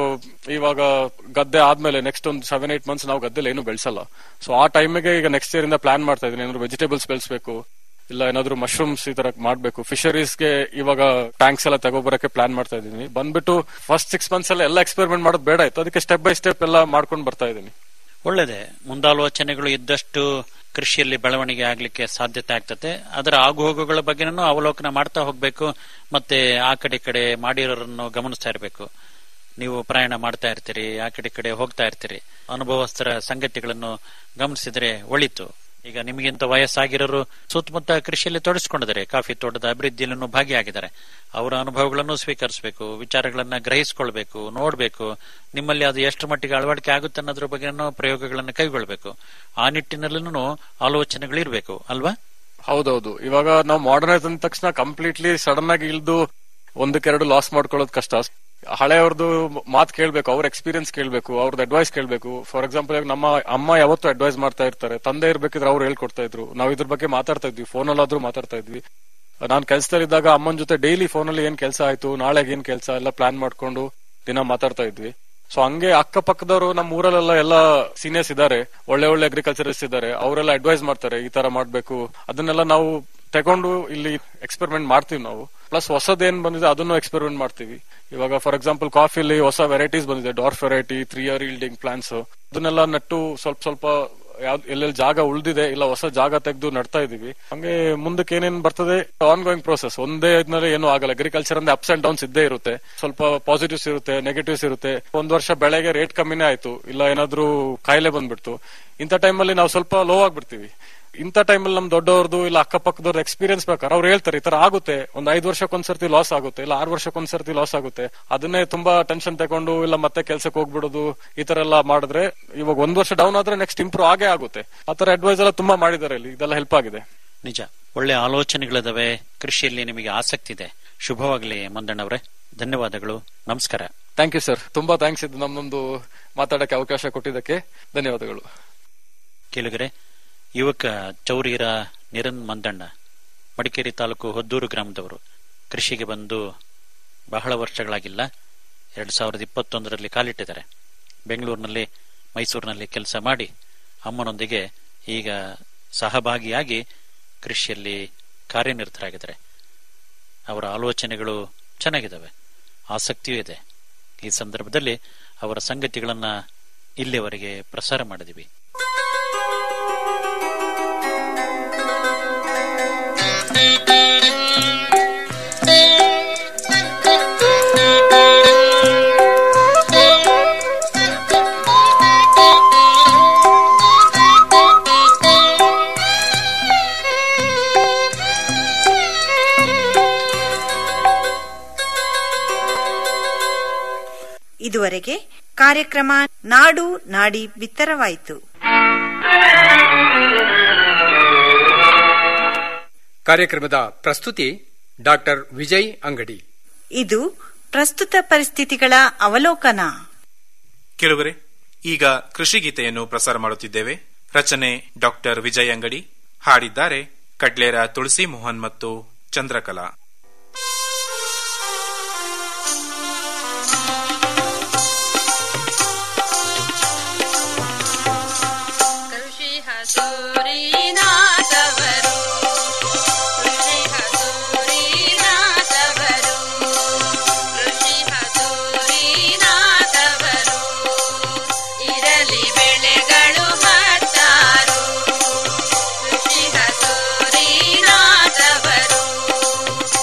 ಇವಾಗ ಗದ್ದೆ ಆದ್ಮೇಲೆ ನೆಕ್ಸ್ಟ್ ಒಂದು ಸೆವೆನ್ ಏಟ್ ಮಂತ್ಸ್ ನಾವು ಗದ್ದೆಲಿ ಏನು ಬೆಳೆಸಲ್ಲ ಸೊ ಆ ಟೈಮಿಗೆ ಈಗ ನೆಕ್ಸ್ಟ್ ಇಯರ್ ಇಂದ ಪ್ಲಾನ್ ಮಾಡ್ತಾ ಇದೀನಿ ಏನಾದ್ರು ವೆಜಿಟೇಬಲ್ಸ್ ಬೆಳೆಸಬೇಕು ಇಲ್ಲ ಏನಾದ್ರು ಮಶ್ರೂಮ್ಸ್ ಈ ತರ ಮಾಡ್ಬೇಕು ಫಿಶರೀಸ್ಗೆ ಇವಾಗ ಟ್ಯಾಂಕ್ಸ್ ಎಲ್ಲ ತಗೋಬರಕ್ಕೆ ಪ್ಲಾನ್ ಮಾಡ್ತಾ ಇದೀನಿ ಬಂದ್ಬಿಟ್ಟು ಫಸ್ಟ್ ಸಿಕ್ಸ್ ಮಂತ್ಸ್ ಎಲ್ಲ ಎಲ್ಲ ಎಕ್ಸ್ಪೆರಿಮೆಂಟ್ ಮಾಡೋದು ಬೇಡ ಆಯ್ತು ಅದಕ್ಕೆ ಸ್ಟೆಪ್ ಬೈ ಸ್ಟೆಪ್ ಎಲ್ಲ ಮಾಡ್ಕೊಂಡು ಬರ್ತಾ ಇದೀನಿ ಒಳ್ಳೆಯದೇ ಮುಂದಾಲೋಚನೆಗಳು ಇದ್ದಷ್ಟು ಕೃಷಿಯಲ್ಲಿ ಬೆಳವಣಿಗೆ ಆಗ್ಲಿಕ್ಕೆ ಸಾಧ್ಯತೆ ಆಗ್ತದೆ ಅದರ ಆಗುಹೋಗುಗಳ ಬಗ್ಗೆನೂ ಅವಲೋಕನ ಮಾಡ್ತಾ ಹೋಗ್ಬೇಕು ಮತ್ತೆ ಆ ಕಡೆ ಈ ಕಡೆ ಮಾಡಿರೋರನ್ನು ಗಮನಿಸ್ತಾ ಇರಬೇಕು ನೀವು ಪ್ರಯಾಣ ಮಾಡ್ತಾ ಇರ್ತೀರಿ ಆ ಕಡೆ ಈ ಕಡೆ ಹೋಗ್ತಾ ಇರ್ತೀರಿ ಅನುಭವಸ್ಥರ ಸಂಗತಿಗಳನ್ನು ಗಮನಿಸಿದ್ರೆ ಒಳಿತು ಈಗ ನಿಮಗಿಂತ ವಯಸ್ಸಾಗಿರೋರು ಸುತ್ತಮುತ್ತ ಕೃಷಿಯಲ್ಲಿ ತೊಡಗಿಸಿಕೊಂಡಿದ್ದಾರೆ ಕಾಫಿ ತೋಟದ ಅಭಿವೃದ್ಧಿಯಲ್ಲೂ ಭಾಗಿಯಾಗಿದ್ದಾರೆ ಅವರ ಅನುಭವಗಳನ್ನು ಸ್ವೀಕರಿಸಬೇಕು ವಿಚಾರಗಳನ್ನ ಗ್ರಹಿಸಿಕೊಳ್ಬೇಕು ನೋಡಬೇಕು ನಿಮ್ಮಲ್ಲಿ ಅದು ಎಷ್ಟು ಮಟ್ಟಿಗೆ ಅಳವಡಿಕೆ ಆಗುತ್ತೆ ಅನ್ನೋದ್ರ ಬಗ್ಗೆ ಪ್ರಯೋಗಗಳನ್ನು ಕೈಗೊಳ್ಳಬೇಕು ಆ ನಿಟ್ಟಿನಲ್ಲೂ ಆಲೋಚನೆಗಳಿರ್ಬೇಕು ಅಲ್ವಾ ಹೌದೌದು ಇವಾಗ ನಾವು ಮಾಡರ್ನೈಸ್ ಅಂದ ತಕ್ಷಣ ಕಂಪ್ಲೀಟ್ಲಿ ಸಡನ್ ಆಗಿ ಇಳ್ದು ಒಂದಕ್ಕೆರಡು ಲಾಸ್ ಮಾಡ್ಕೊಳ್ಳೋದು ಕಷ್ಟ ಹಳೆಯವ್ರದ್ದು ಮಾತು ಕೇಳ್ಬೇಕು ಅವ್ರ ಎಕ್ಸ್ಪೀರಿಯನ್ಸ್ ಕೇಳ್ಬೇಕು ಅವ್ರದ್ದು ಅಡ್ವೈಸ್ ಕೇಳ್ಬೇಕು ಫಾರ್ ಎಕ್ಸಾಂಪಲ್ ನಮ್ಮ ಅಮ್ಮ ಯಾವತ್ತೂ ಅಡ್ವೈಸ್ ಮಾಡ್ತಾ ಇರ್ತಾರೆ ತಂದೆ ಇರ್ಬೇಕಿದ್ರೆ ಅವ್ರು ಹೇಳ್ಕೊಡ್ತಾ ಇದ್ರು ನಾವು ಇದ್ರ ಬಗ್ಗೆ ಮಾತಾಡ್ತಾ ಇದ್ವಿ ಫೋನಲ್ಲಾದ್ರೂ ಮಾತಾಡ್ತಾ ಇದ್ವಿ ನಾನು ಕೆಲಸದಲ್ಲಿದ್ದಾಗ ಅಮ್ಮನ ಜೊತೆ ಡೈಲಿ ಫೋನಲ್ಲಿ ಏನ್ ಕೆಲಸ ಆಯ್ತು ನಾಳೆಗೆ ಏನ್ ಕೆಲಸ ಎಲ್ಲ ಪ್ಲಾನ್ ಮಾಡ್ಕೊಂಡು ದಿನ ಮಾತಾಡ್ತಾ ಇದ್ವಿ ಸೊ ಹಂಗೆ ಅಕ್ಕಪಕ್ಕದವರು ನಮ್ಮ ಊರಲ್ಲೆಲ್ಲ ಎಲ್ಲ ಸೀನಿಯರ್ಸ್ ಇದ್ದಾರೆ ಒಳ್ಳೆ ಒಳ್ಳೆ ಅಗ್ರಿಕಲ್ಚರಿಸ್ಟ್ ಇದ್ದಾರೆ ಅವರೆಲ್ಲ ಅಡ್ವೈಸ್ ಮಾಡ್ತಾರೆ ಈ ತರ ಮಾಡ್ಬೇಕು ಅದನ್ನೆಲ್ಲ ನಾವು ತಗೊಂಡು ಇಲ್ಲಿ ಎಕ್ಸ್ಪೆರಿಮೆಂಟ್ ಮಾಡ್ತೀವಿ ನಾವು ಪ್ಲಸ್ ಹೊಸದೇನ್ ಬಂದಿದೆ ಅದನ್ನು ಎಕ್ಸ್ಪೆರಿಮೆಂಟ್ ಮಾಡ್ತೀವಿ ಇವಾಗ ಫಾರ್ ಎಕ್ಸಾಂಪಲ್ ಕಾಫಿಲಿ ಹೊಸ ವೆರೈಟೀಸ್ ಬಂದಿದೆ dwarf variety three year yielding plants ಅದನ್ನೆಲ್ಲ ನಟ್ಟು ಸ್ವಲ್ಪ ಸ್ವಲ್ಪ ಯಾವ್ದು ಎಲ್ಲೆಲ್ಲಿ ಜಾಗ ಉಳಿದಿದೆ ಇಲ್ಲ ಹೊಸ ಜಾಗ ತೆಗೆದು ನಡ್ತಾ ಇದೀವಿ ಹಂಗೆ ಮುಂದಕ್ಕೆ ಏನೇನ್ ಬರ್ತದೆ ಆನ್ ಗೋಯಿಂಗ್ ಪ್ರೋಸೆಸ್ ಒಂದೇ ಇದ್ಮೇಲೆ ಏನು ಆಗಲ್ಲ ಅಗ್ರಿಕಲ್ಚರ್ ಅಂದ್ರೆ ಅಪ್ಸ್ ಅಂಡ್ ಡೌನ್ಸ್ ಇದ್ದೇ ಇರುತ್ತೆ ಸ್ವಲ್ಪ ಪಾಸಿಟಿವ್ಸ್ ಇರುತ್ತೆ ನೆಗೆಟಿವ್ಸ್ ಇರುತ್ತೆ ಒಂದ್ ವರ್ಷ ಬೆಳೆಗೆ ರೇಟ್ ಕಮ್ಮಿನೇ ಆಯ್ತು ಇಲ್ಲ ಏನಾದ್ರೂ ಕಾಯಿಲೆ ಬಂದ್ಬಿಡ್ತು ಇಂಥ ಟೈಮಲ್ಲಿ ನಾವು ಸ್ವಲ್ಪ ಲೋ ಆಗ್ಬಿಡ್ತೀವಿ ಇಂಥ ಟೈಮಲ್ಲಿ ನಮ್ ದೊಡ್ಡವ್ರದ್ದು ಇಲ್ಲ ಅಕ್ಕಪಕ್ಕದವ್ರ ಎಕ್ಸ್ಪೀರಿಯನ್ಸ್ ಪ್ರಕಾರ ಅವ್ರು ಹೇಳ್ತಾರೆ ಈ ತರ ಆಗುತ್ತೆ ಒಂದ್ ಐದು ವರ್ಷಕ್ಕೊಂದ್ಸರ್ತಿ ಲಾಸ್ ಆಗುತ್ತೆ ಇಲ್ಲ ಆರು ವರ್ಷಕ್ಕೊಂದ್ಸರ್ತಿ ಲಾಸ್ ಆಗುತ್ತೆ ಅದನ್ನೇ ತುಂಬಾ ಟೆನ್ಷನ್ ತಗೊಂಡು ಇಲ್ಲ ಮತ್ತೆ ಕೆಲ್ಸಕ್ಕೆ ಹೋಗ್ಬಿಡೋದು ಈ ತರ ಎಲ್ಲ ಮಾಡಿದ್ರೆ ಇವಾಗ ಒಂದ್ ವರ್ಷ ಡೌನ್ ಆದ್ರೆ ನೆಕ್ಸ್ಟ್ ಇಂಪ್ರೂವ್ ಆಗೇ ಆಗುತ್ತೆ ಆ ತರ ಅಡ್ವೈಸ್ ಎಲ್ಲ ತುಂಬಾ ಮಾಡಿದ್ದಾರೆ ಇಲ್ಲಿ ಇದೆಲ್ಲ ಹೆಲ್ಪ್ ಆಗಿದೆ ನಿಜ ಒಳ್ಳೆ ಆಲೋಚನೆಗಳಿದಾವೆ ಕೃಷಿಯಲ್ಲಿ ನಿಮಗೆ ಆಸಕ್ತಿ ಇದೆ ಶುಭವಾಗಲಿ ಮಂದಣ್ಣವ್ರೆ ಧನ್ಯವಾದಗಳು ನಮಸ್ಕಾರ ಥ್ಯಾಂಕ್ ಯು ಸರ್ ತುಂಬಾ ಥ್ಯಾಂಕ್ಸ್ ಇದು ನಮ್ಮೊಂದು ಮಾತಾಡಕ್ಕೆ ಅವಕಾಶ ಕೊಟ್ಟಿದ್ದಕ್ಕೆ ಧನ್ಯವಾದಗಳು ಕೇಳಿಗರೆ ಯುವಕ ಚೌರಿರ ನಿರನ್ ಮಂದಣ್ಣ ಮಡಿಕೇರಿ ತಾಲೂಕು ಹೊದ್ದೂರು ಗ್ರಾಮದವರು ಕೃಷಿಗೆ ಬಂದು ಬಹಳ ವರ್ಷಗಳಾಗಿಲ್ಲ ಎರಡ್ ಸಾವಿರದ ಇಪ್ಪತ್ತೊಂದರಲ್ಲಿ ಕಾಲಿಟ್ಟಿದ್ದಾರೆ ಬೆಂಗಳೂರಿನಲ್ಲಿ ಮೈಸೂರಿನಲ್ಲಿ ಕೆಲಸ ಮಾಡಿ ಅಮ್ಮನೊಂದಿಗೆ ಈಗ ಸಹಭಾಗಿಯಾಗಿ ಕೃಷಿಯಲ್ಲಿ ಕಾರ್ಯನಿರತರಾಗಿದ್ದಾರೆ ಅವರ ಆಲೋಚನೆಗಳು ಚೆನ್ನಾಗಿದ್ದಾವೆ ಆಸಕ್ತಿಯೂ ಇದೆ ಈ ಸಂದರ್ಭದಲ್ಲಿ ಅವರ ಸಂಗತಿಗಳನ್ನ ಇಲ್ಲಿಯವರೆಗೆ ಪ್ರಸಾರ ಮಾಡಿದಿವಿ ಇದುವರೆಗೆ ಕಾರ್ಯಕ್ರಮ ನಾಡು ನಾಡಿ ಬಿತ್ತರವಾಯಿತು ಕಾರ್ಯಕ್ರಮದ ಪ್ರಸ್ತುತಿ ಡಾಕ್ಟರ್ ವಿಜಯ್ ಅಂಗಡಿ ಇದು ಪ್ರಸ್ತುತ ಪರಿಸ್ಥಿತಿಗಳ ಅವಲೋಕನ ಕೆಲವರೆ ಈಗ ಕೃಷಿ ಗೀತೆಯನ್ನು ಪ್ರಸಾರ ಮಾಡುತ್ತಿದ್ದೇವೆ ರಚನೆ ಡಾಕ್ಟರ್ ವಿಜಯ್ ಅಂಗಡಿ ಹಾಡಿದ್ದಾರೆ ಕಡ್ಲೇರ ತುಳಸಿ ಮೋಹನ್ ಮತ್ತು ಚಂದ್ರಕಲಾ ಕೃಷಿ ಹಸೂರಿನಾಥವರು ಕೃಷಿ ಹಸೂರಿನಾಥವರು ಕೃಷಿ ಹಸೂರಿನಾಥವರು ಇರಲಿ ಬೆಳೆಗಳು ಹತ್ತಾರು ಕೃಷಿ ಹಸೂರಿನಾಥವರು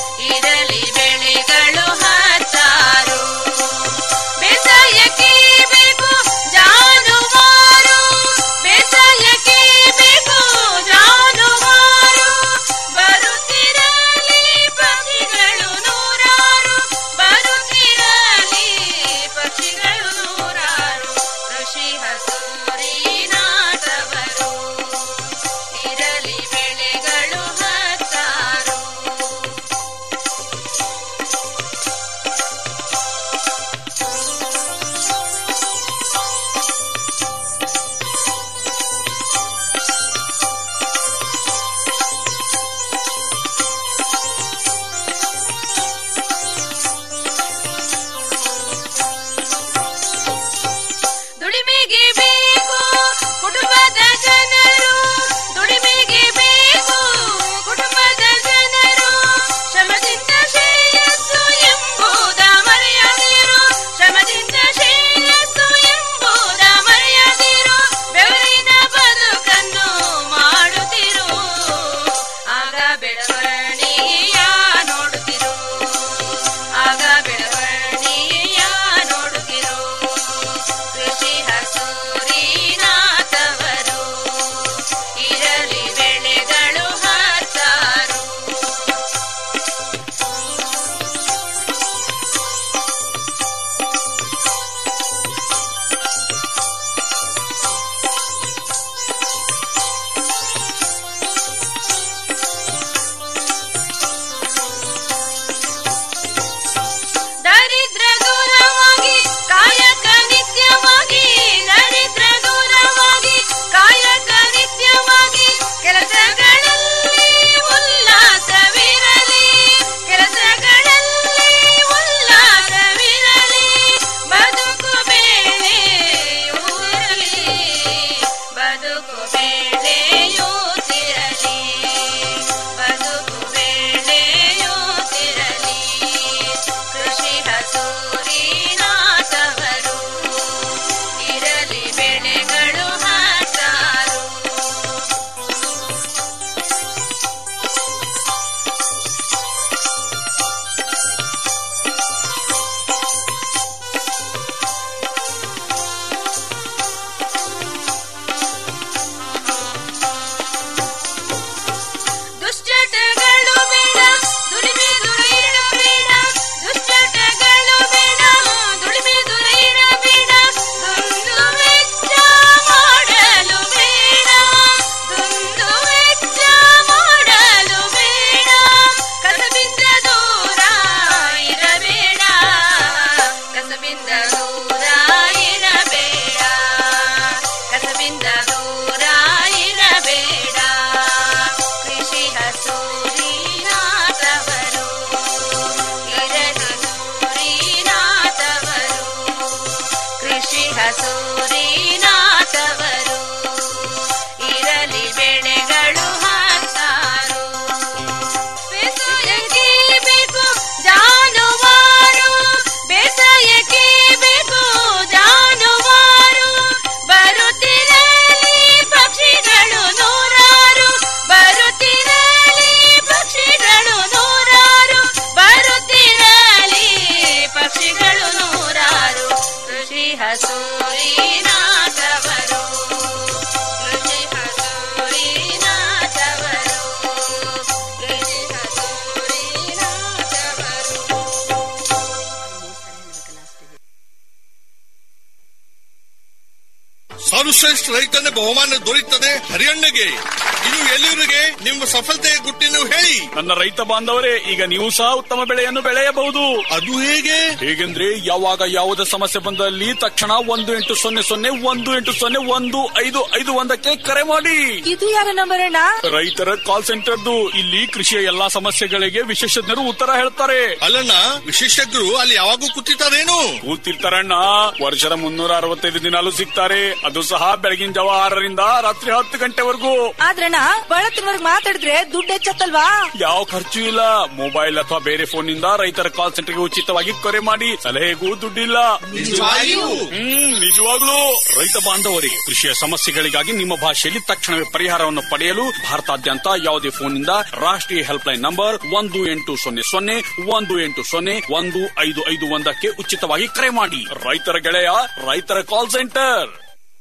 ಸರ್ವಶ್ರೇಷ್ಠ ರೈತನ ಬಹುಮಾನ ದೊರೆಯುತ್ತದೆ ಹರಿಯಣ್ಣಗೆ ಇದು ಎಲ್ಲಿವರಿಗೆ ನಿಮ್ಮ ಸಫಲತೆಯ ಗುಟ್ಟಿನ ಹೇಳಿ ನನ್ನ ರೈತ ಬಾಂಧವರೇ ಈಗ ನೀವು ಸಹ ಉತ್ತಮ ಬೆಳೆಯನ್ನು ಬೆಳೆಯಬಹುದು ಅದು ಹೇಗೆ ಹೇಗೆಂದ್ರೆ ಯಾವಾಗ ಯಾವುದೇ ಸಮಸ್ಯೆ ಬಂದಲ್ಲಿ ತಕ್ಷಣ ಒಂದು ಎಂಟು ಸೊನ್ನೆ ಸೊನ್ನೆ ಒಂದು ಎಂಟು ಸೊನ್ನೆ ಒಂದು ಐದು ಐದು ಒಂದಕ್ಕೆ ಕರೆ ಮಾಡಿ ಇದು ಯಾರ ನಂಬರ್ ಅಣ್ಣ ರೈತರ ಕಾಲ್ ಸೆಂಟರ್ದು ಇಲ್ಲಿ ಕೃಷಿಯ ಎಲ್ಲಾ ಸಮಸ್ಯೆಗಳಿಗೆ ವಿಶೇಷಜ್ಞರು ಉತ್ತರ ಹೇಳ್ತಾರೆ ಅಲ್ಲಣ್ಣ ವಿಶೇಷಜ್ಞರು ಅಲ್ಲಿ ಯಾವಾಗೂ ಕೂತಿರ್ತಾರೇನು ಕೂತಿರ್ತಾರಣ್ಣ ವರ್ಷದ ಮುನ್ನೂರ ಅರವತ್ತೈದು ದಿನಾಲು ಸಿಗ್ತಾರೆ ಅದು ಸಹ ಬೆಳಗಿನ ಜಾವ ಆರರಿಂದ ರಾತ್ರಿ ಹತ್ತು ಗಂಟೆವರೆಗೂ ಆದ್ರಣ್ಣ ಬಳತ್ತಿನವರ್ಗ್ ಮಾತಾಡಿದ್ರೆ ದುಡ್ಡು ಹೆಚ್ಚತ್ತಲ್ವಾ ಯಾವ ಖರ್ಚು ಇಲ್ಲ ಮೊಬೈಲ್ ಅಥವಾ ಬೇರೆ ಫೋನ್ ನಿಂದ ರೈತರ ಕಾಲ್ ಸೆಂಟರ್ಗೆ ಉಚಿತವಾಗಿ ಕರೆ ಮಾಡಿ ಸಲಹೆಗೂ ದುಡ್ಡಿಲ್ಲ ನಿಜವಾಗಿಯೂ? ಹ್ಮ್ ನಿಜವಾಗ್ಲೂ ರೈತ ಬಾಂಧವರೇ ಕೃಷಿಯ ಸಮಸ್ಯೆಗಳಿಗಾಗಿ ನಿಮ್ಮ ಭಾಷೆಯಲ್ಲಿ ತಕ್ಷಣವೇ ಪರಿಹಾರವನ್ನು ಪಡೆಯಲು ಭಾರತಾದ್ಯಂತ ಯಾವುದೇ ಫೋನ್ ನಿಂದ ರಾಷ್ಟ್ರೀಯ ಹೆಲ್ಪ್ ಲೈನ್ ನಂಬರ್ ಒಂದು ಎಂಟು ಸೊನ್ನೆ ಸೊನ್ನೆ ಒಂದು ಎಂಟು ಸೊನ್ನೆ ಒಂದು ಐದು ಐದು ಒಂದಕ್ಕೆ ಉಚಿತವಾಗಿ ಕರೆ ಮಾಡಿ ರೈತರ ಗೆಳೆಯ ರೈತರ ಕಾಲ್ ಸೆಂಟರ್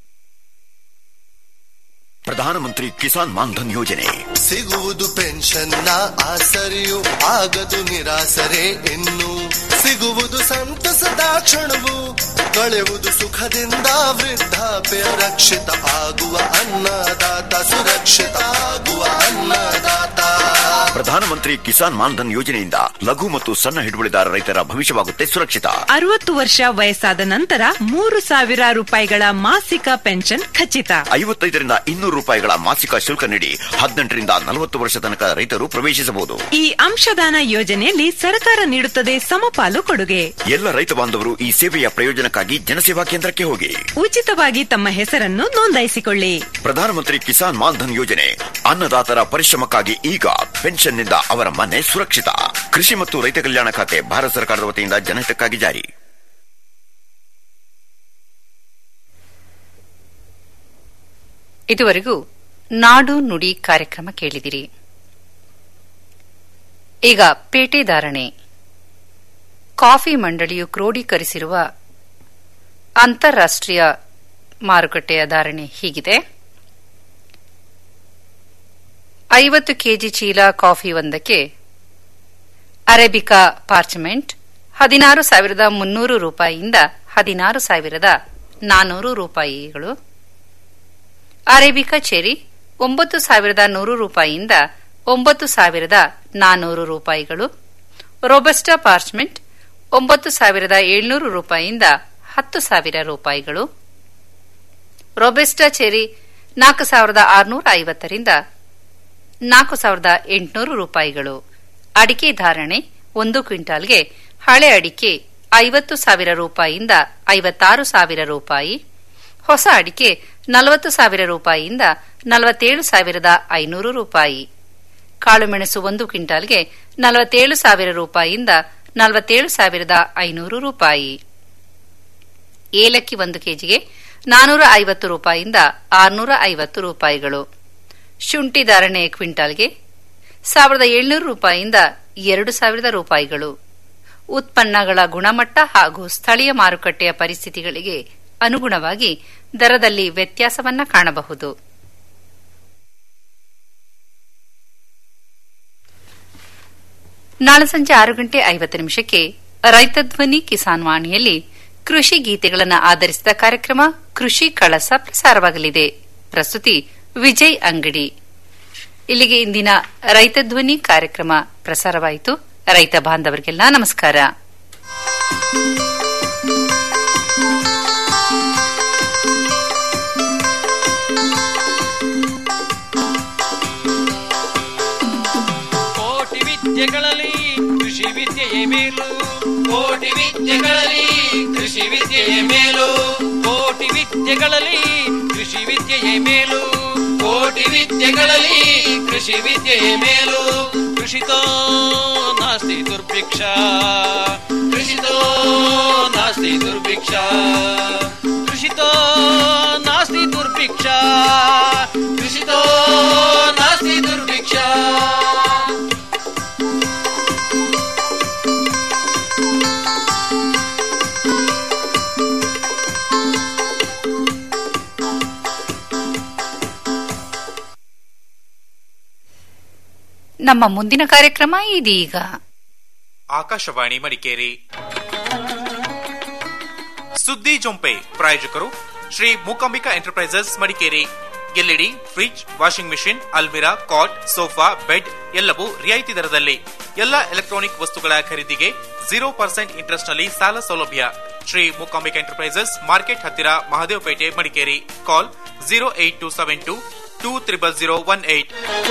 ಪ್ರಧಾನಮಂತ್ರಿ ಕಿಸಾನ್ ಮಾನ್ಧನ್ ಯೋಜನೆ ಸಿಗುವುದು ಪೆನ್ಷನ್ನ ಆಸರೆಯು ಆಗದು ನಿರಾಸರೆ ಇನ್ನು ಸಿಗುವುದು ಸಂತಸದ ಕ್ಷಣವು ಕಳೆಯುವುದು ಸುಖದಿಂದ ವೃದ್ಧಾಪ್ಯ ರಕ್ಷಿತ ಆಗುವ ಅನ್ನದಾತ ಸುರಕ್ಷಿತ ಆಗುವ ಅನ್ನದಾತ ಪ್ರಧಾನಮಂತ್ರಿ ಕಿಸಾನ್ ಮಾನ್ಧನ್ ಯೋಜನೆಯಿಂದ ಲಘು ಮತ್ತು ಸಣ್ಣ ಹಿಡುವಳಿದಾರ ರೈತರ ಭವಿಷ್ಯವಾಗುತ್ತೆ ಸುರಕ್ಷಿತ ಅರವತ್ತು ವರ್ಷ ವಯಸ್ಸಾದ ನಂತರ ಮೂರು ಸಾವಿರ ರೂಪಾಯಿಗಳ ಮಾಸಿಕ ಪೆನ್ಷನ್ ಖಚಿತ ಐವತ್ತೈದರಿಂದ ಇನ್ನೂರು ರೂಪಾಯಿಗಳ ಮಾಸಿಕ ಶುಲ್ಕ ನೀಡಿ ಹದಿನೆಂಟರಿಂದ ನಲವತ್ತು ವರ್ಷ ತನಕ ರೈತರು ಪ್ರವೇಶಿಸಬಹುದು ಈ ಅಂಶದಾನ ಯೋಜನೆಯಲ್ಲಿ ಸರ್ಕಾರ ನೀಡುತ್ತದೆ ಸಮಪಾಲು ಕೊಡುಗೆ ಎಲ್ಲ ರೈತ ಬಾಂಧವರು ಈ ಸೇವೆಯ ಪ್ರಯೋಜನಕ್ಕಾಗಿ ಜನಸೇವಾ ಕೇಂದ್ರಕ್ಕೆ ಹೋಗಿ ಉಚಿತವಾಗಿ ತಮ್ಮ ಹೆಸರನ್ನು ನೋಂದಾಯಿಸಿಕೊಳ್ಳಿ ಪ್ರಧಾನಮಂತ್ರಿ ಕಿಸಾನ್ ಮಾನ್ಧನ್ ಯೋಜನೆ ಅನ್ನದಾತರ ಪರಿಶ್ರಮಕ್ಕಾಗಿ ಈಗ ಪೆನ್ಷನ್ನಿಂದ ಅವರ ಮನೆ ಸುರಕ್ಷಿತ ಕೃಷಿ ಮತ್ತು ರೈತ ಕಲ್ಯಾಣ ಖಾತೆ ಭಾರತ ಸರ್ಕಾರದ ವತಿಯಿಂದ ಜನಹಿತಕ್ಕಾಗಿ ಜಾರಿ ಇದುವರೆಗೂ ನಾಡು ನುಡಿ ಕಾರ್ಯಕ್ರಮ ಕೇಳಿದಿರಿ ಈಗ ಪೇಟೆ ಧಾರಣೆ ಕಾಫಿ ಮಂಡಳಿಯು ಕ್ರೋಢೀಕರಿಸಿರುವ ಅಂತಾರಾಷ್ಟೀಯ ಮಾರುಕಟ್ಟೆಯ ಧಾರಣೆ ಹೀಗಿದೆ ಐವತ್ತು ಕೆಜಿ ಚೀಲ ಕಾಫಿ ಒಂದಕ್ಕೆ ಅರೇಬಿಕಾ ಪಾರ್ಚಮೆಂಟ್ ಹದಿನಾರು ಸಾವಿರದ ಮುನ್ನೂರು ರೂಪಾಯಿಯಿಂದ ಹದಿನಾರು ಸಾವಿರದ ನಾನೂರು ರೂಪಾಯಿಗಳು ಅರೇಬಿಕಾ ಚೆರಿ ಒಂಬತ್ತು ಸಾವಿರದ ನೂರು ರೂಪಾಯಿಯಿಂದ ಒಂಬತ್ತು ಸಾವಿರದ ನಾನೂರು ರೂಪಾಯಿಗಳು ರೋಬಸ್ಟಾ ಪಾರ್ಚ್ಮೆಂಟ್ ಒಂಬತ್ತು ಸಾವಿರದ ಏಳ್ನೂರು ರೂಪಾಯಿಯಿಂದ ಹತ್ತು ಸಾವಿರ ರೂಪಾಯಿಗಳು ರೋಬೆಸ್ಟಾ ಚೆರಿ ನಾಲ್ಕು ಸಾವಿರದ ಆರುನೂರ ಐವತ್ತರಿಂದ ನಾಲ್ಕು ಸಾವಿರದ ಎಂಟುನೂರು ರೂಪಾಯಿಗಳು ಅಡಿಕೆ ಧಾರಣೆ ಒಂದು ಕ್ವಿಂಟಾಲ್ಗೆ ಹಳೆ ಅಡಿಕೆ ಐವತ್ತು ಸಾವಿರ ರೂಪಾಯಿಯಿಂದ ಐವತ್ತಾರು ಸಾವಿರ ರೂಪಾಯಿ ಹೊಸ ಅಡಿಕೆ ನಲವತ್ತು ಸಾವಿರ ರೂಪಾಯಿಯಿಂದ ನಲವತ್ತೇಳು ಸಾವಿರದ ಐನೂರು ರೂಪಾಯಿ ಕಾಳುಮೆಣಸು ಒಂದು ಕ್ವಿಂಟಾಲ್ಗೆ ನಲವತ್ತೇಳು ಸಾವಿರ ರೂಪಾಯಿಯಿಂದ ನಲವತ್ತೇಳು ಸಾವಿರದ ಐನೂರು ರೂಪಾಯಿ ಏಲಕ್ಕಿ ಒಂದು ಕೆಜಿಗೆ ನಾನೂರ ಐವತ್ತು ರೂಪಾಯಿಯಿಂದ ಆರುನೂರ ಐವತ್ತು ರೂಪಾಯಿಗಳು ಶುಂಠಿ ಧಾರಣೆ ಕ್ವಿಂಟಾಲ್ಗೆ ಸಾವಿರದ ಏಳ್ನೂರು ರೂಪಾಯಿಯಿಂದ ಎರಡು ಸಾವಿರದ ರೂಪಾಯಿಗಳು ಉತ್ಪನ್ನಗಳ ಗುಣಮಟ್ಟ ಹಾಗೂ ಸ್ಥಳೀಯ ಮಾರುಕಟ್ಟೆಯ ಪರಿಸ್ಥಿತಿಗಳಿಗೆ ಅನುಗುಣವಾಗಿ ದರದಲ್ಲಿ ವ್ಯತ್ಯಾಸವನ್ನ ಕಾಣಬಹುದು ನಾಳೆ ಸಂಜೆ ಆರು ಗಂಟೆ ಐವತ್ತು ನಿಮಿಷಕ್ಕೆ ರೈತ ಧ್ವನಿ ಕಿಸಾನ್ ವಾಣಿಯಲ್ಲಿ ಕೃಷಿ ಗೀತೆಗಳನ್ನು ಆಧರಿಸಿದ ಕಾರ್ಯಕ್ರಮ ಕೃಷಿ ಕಳಸ ಪ್ರಸಾರವಾಗಲಿದೆ ಪ್ರಸ್ತುತಿ ವಿಜಯ್ ಅಂಗಡಿ ಇಲ್ಲಿಗೆ ಇಂದಿನ ರೈತ ಧ್ವನಿ ಕಾರ್ಯಕ್ರಮ ಪ್ರಸಾರವಾಯಿತು ರೈತ ಬಾಂಧವರಿಗೆಲ್ಲ ನಮಸ್ಕಾರ ಕೋಟಿ ವಿದ್ಯೆಗಳಲ್ಲಿ ಕೃಷಿ ವಿದ್ಯೆಯೇ ಮೇಲು ಕೋಟಿ ವಿದ್ಯೆಗಳಲ್ಲಿ ಕೃಷಿ ವಿದ್ಯೆಯೇ ಮೇಲು ಕೋಟಿ ವಿದ್ಯೆಗಳಲ್ಲಿ ಕೃಷಿ ವಿದ್ಯೆಯೇ ಮೇಲು ಕೋಟಿ ವಿದ್ಯೆಗಳಲ್ಲಿ ಕೃಷಿ ವಿದ್ಯೆಯೇ ಮೇಲು ಕೃಷಿತೋ ನಾಸ್ತಿ ದುರ್ಭಿಕ್ಷ ಕೃಷಿತೋ ನಾಸ್ತಿ ದುರ್ಭಿಕ್ಷ ಕೃಷಿತೋ ನಾಸ್ತಿ ದುರ್ಭಿಕ್ಷ ಕೃಷಿತೋ ನಾಸ್ತಿ ದುರ್ಭಿಕ್ಷ ನಮ್ಮ ಮುಂದಿನ ಕಾರ್ಯಕ್ರಮ ಇದೀಗ ಆಕಾಶವಾಣಿ ಮಡಿಕೇರಿ ಸುದ್ದಿ ಜೊಂಪೆ ಪ್ರಾಯೋಜಕರು Shri Mookambika enterprises Madikeri LED fridge washing machine ಅಲ್ಮಿರಾ ಕಾಟ್ ಸೋಫಾ ಬೆಡ್ ಎಲ್ಲವೂ ರಿಯಾಯಿತಿ ದರದಲ್ಲಿ ಎಲ್ಲ ಎಲೆಕ್ಟ್ರಾನಿಕ್ ವಸ್ತುಗಳ ಖರೀದಿಗೆ ಜೀರೋ ಪರ್ಸೆಂಟ್ ಇಂಟ್ರೆಸ್ಟ್ ನಲ್ಲಿ ಸಾಲ ಸೌಲಭ್ಯ ಶ್ರೀ ಮೂಕಾಂಬಿಕಾ ಎಂಟರ್ಪ್ರೈಸಸ್ ಮಾರ್ಕೆಟ್ ಹತ್ತಿರ Mahadevapete Madikeri call zero eight two seven two two triple zero one eight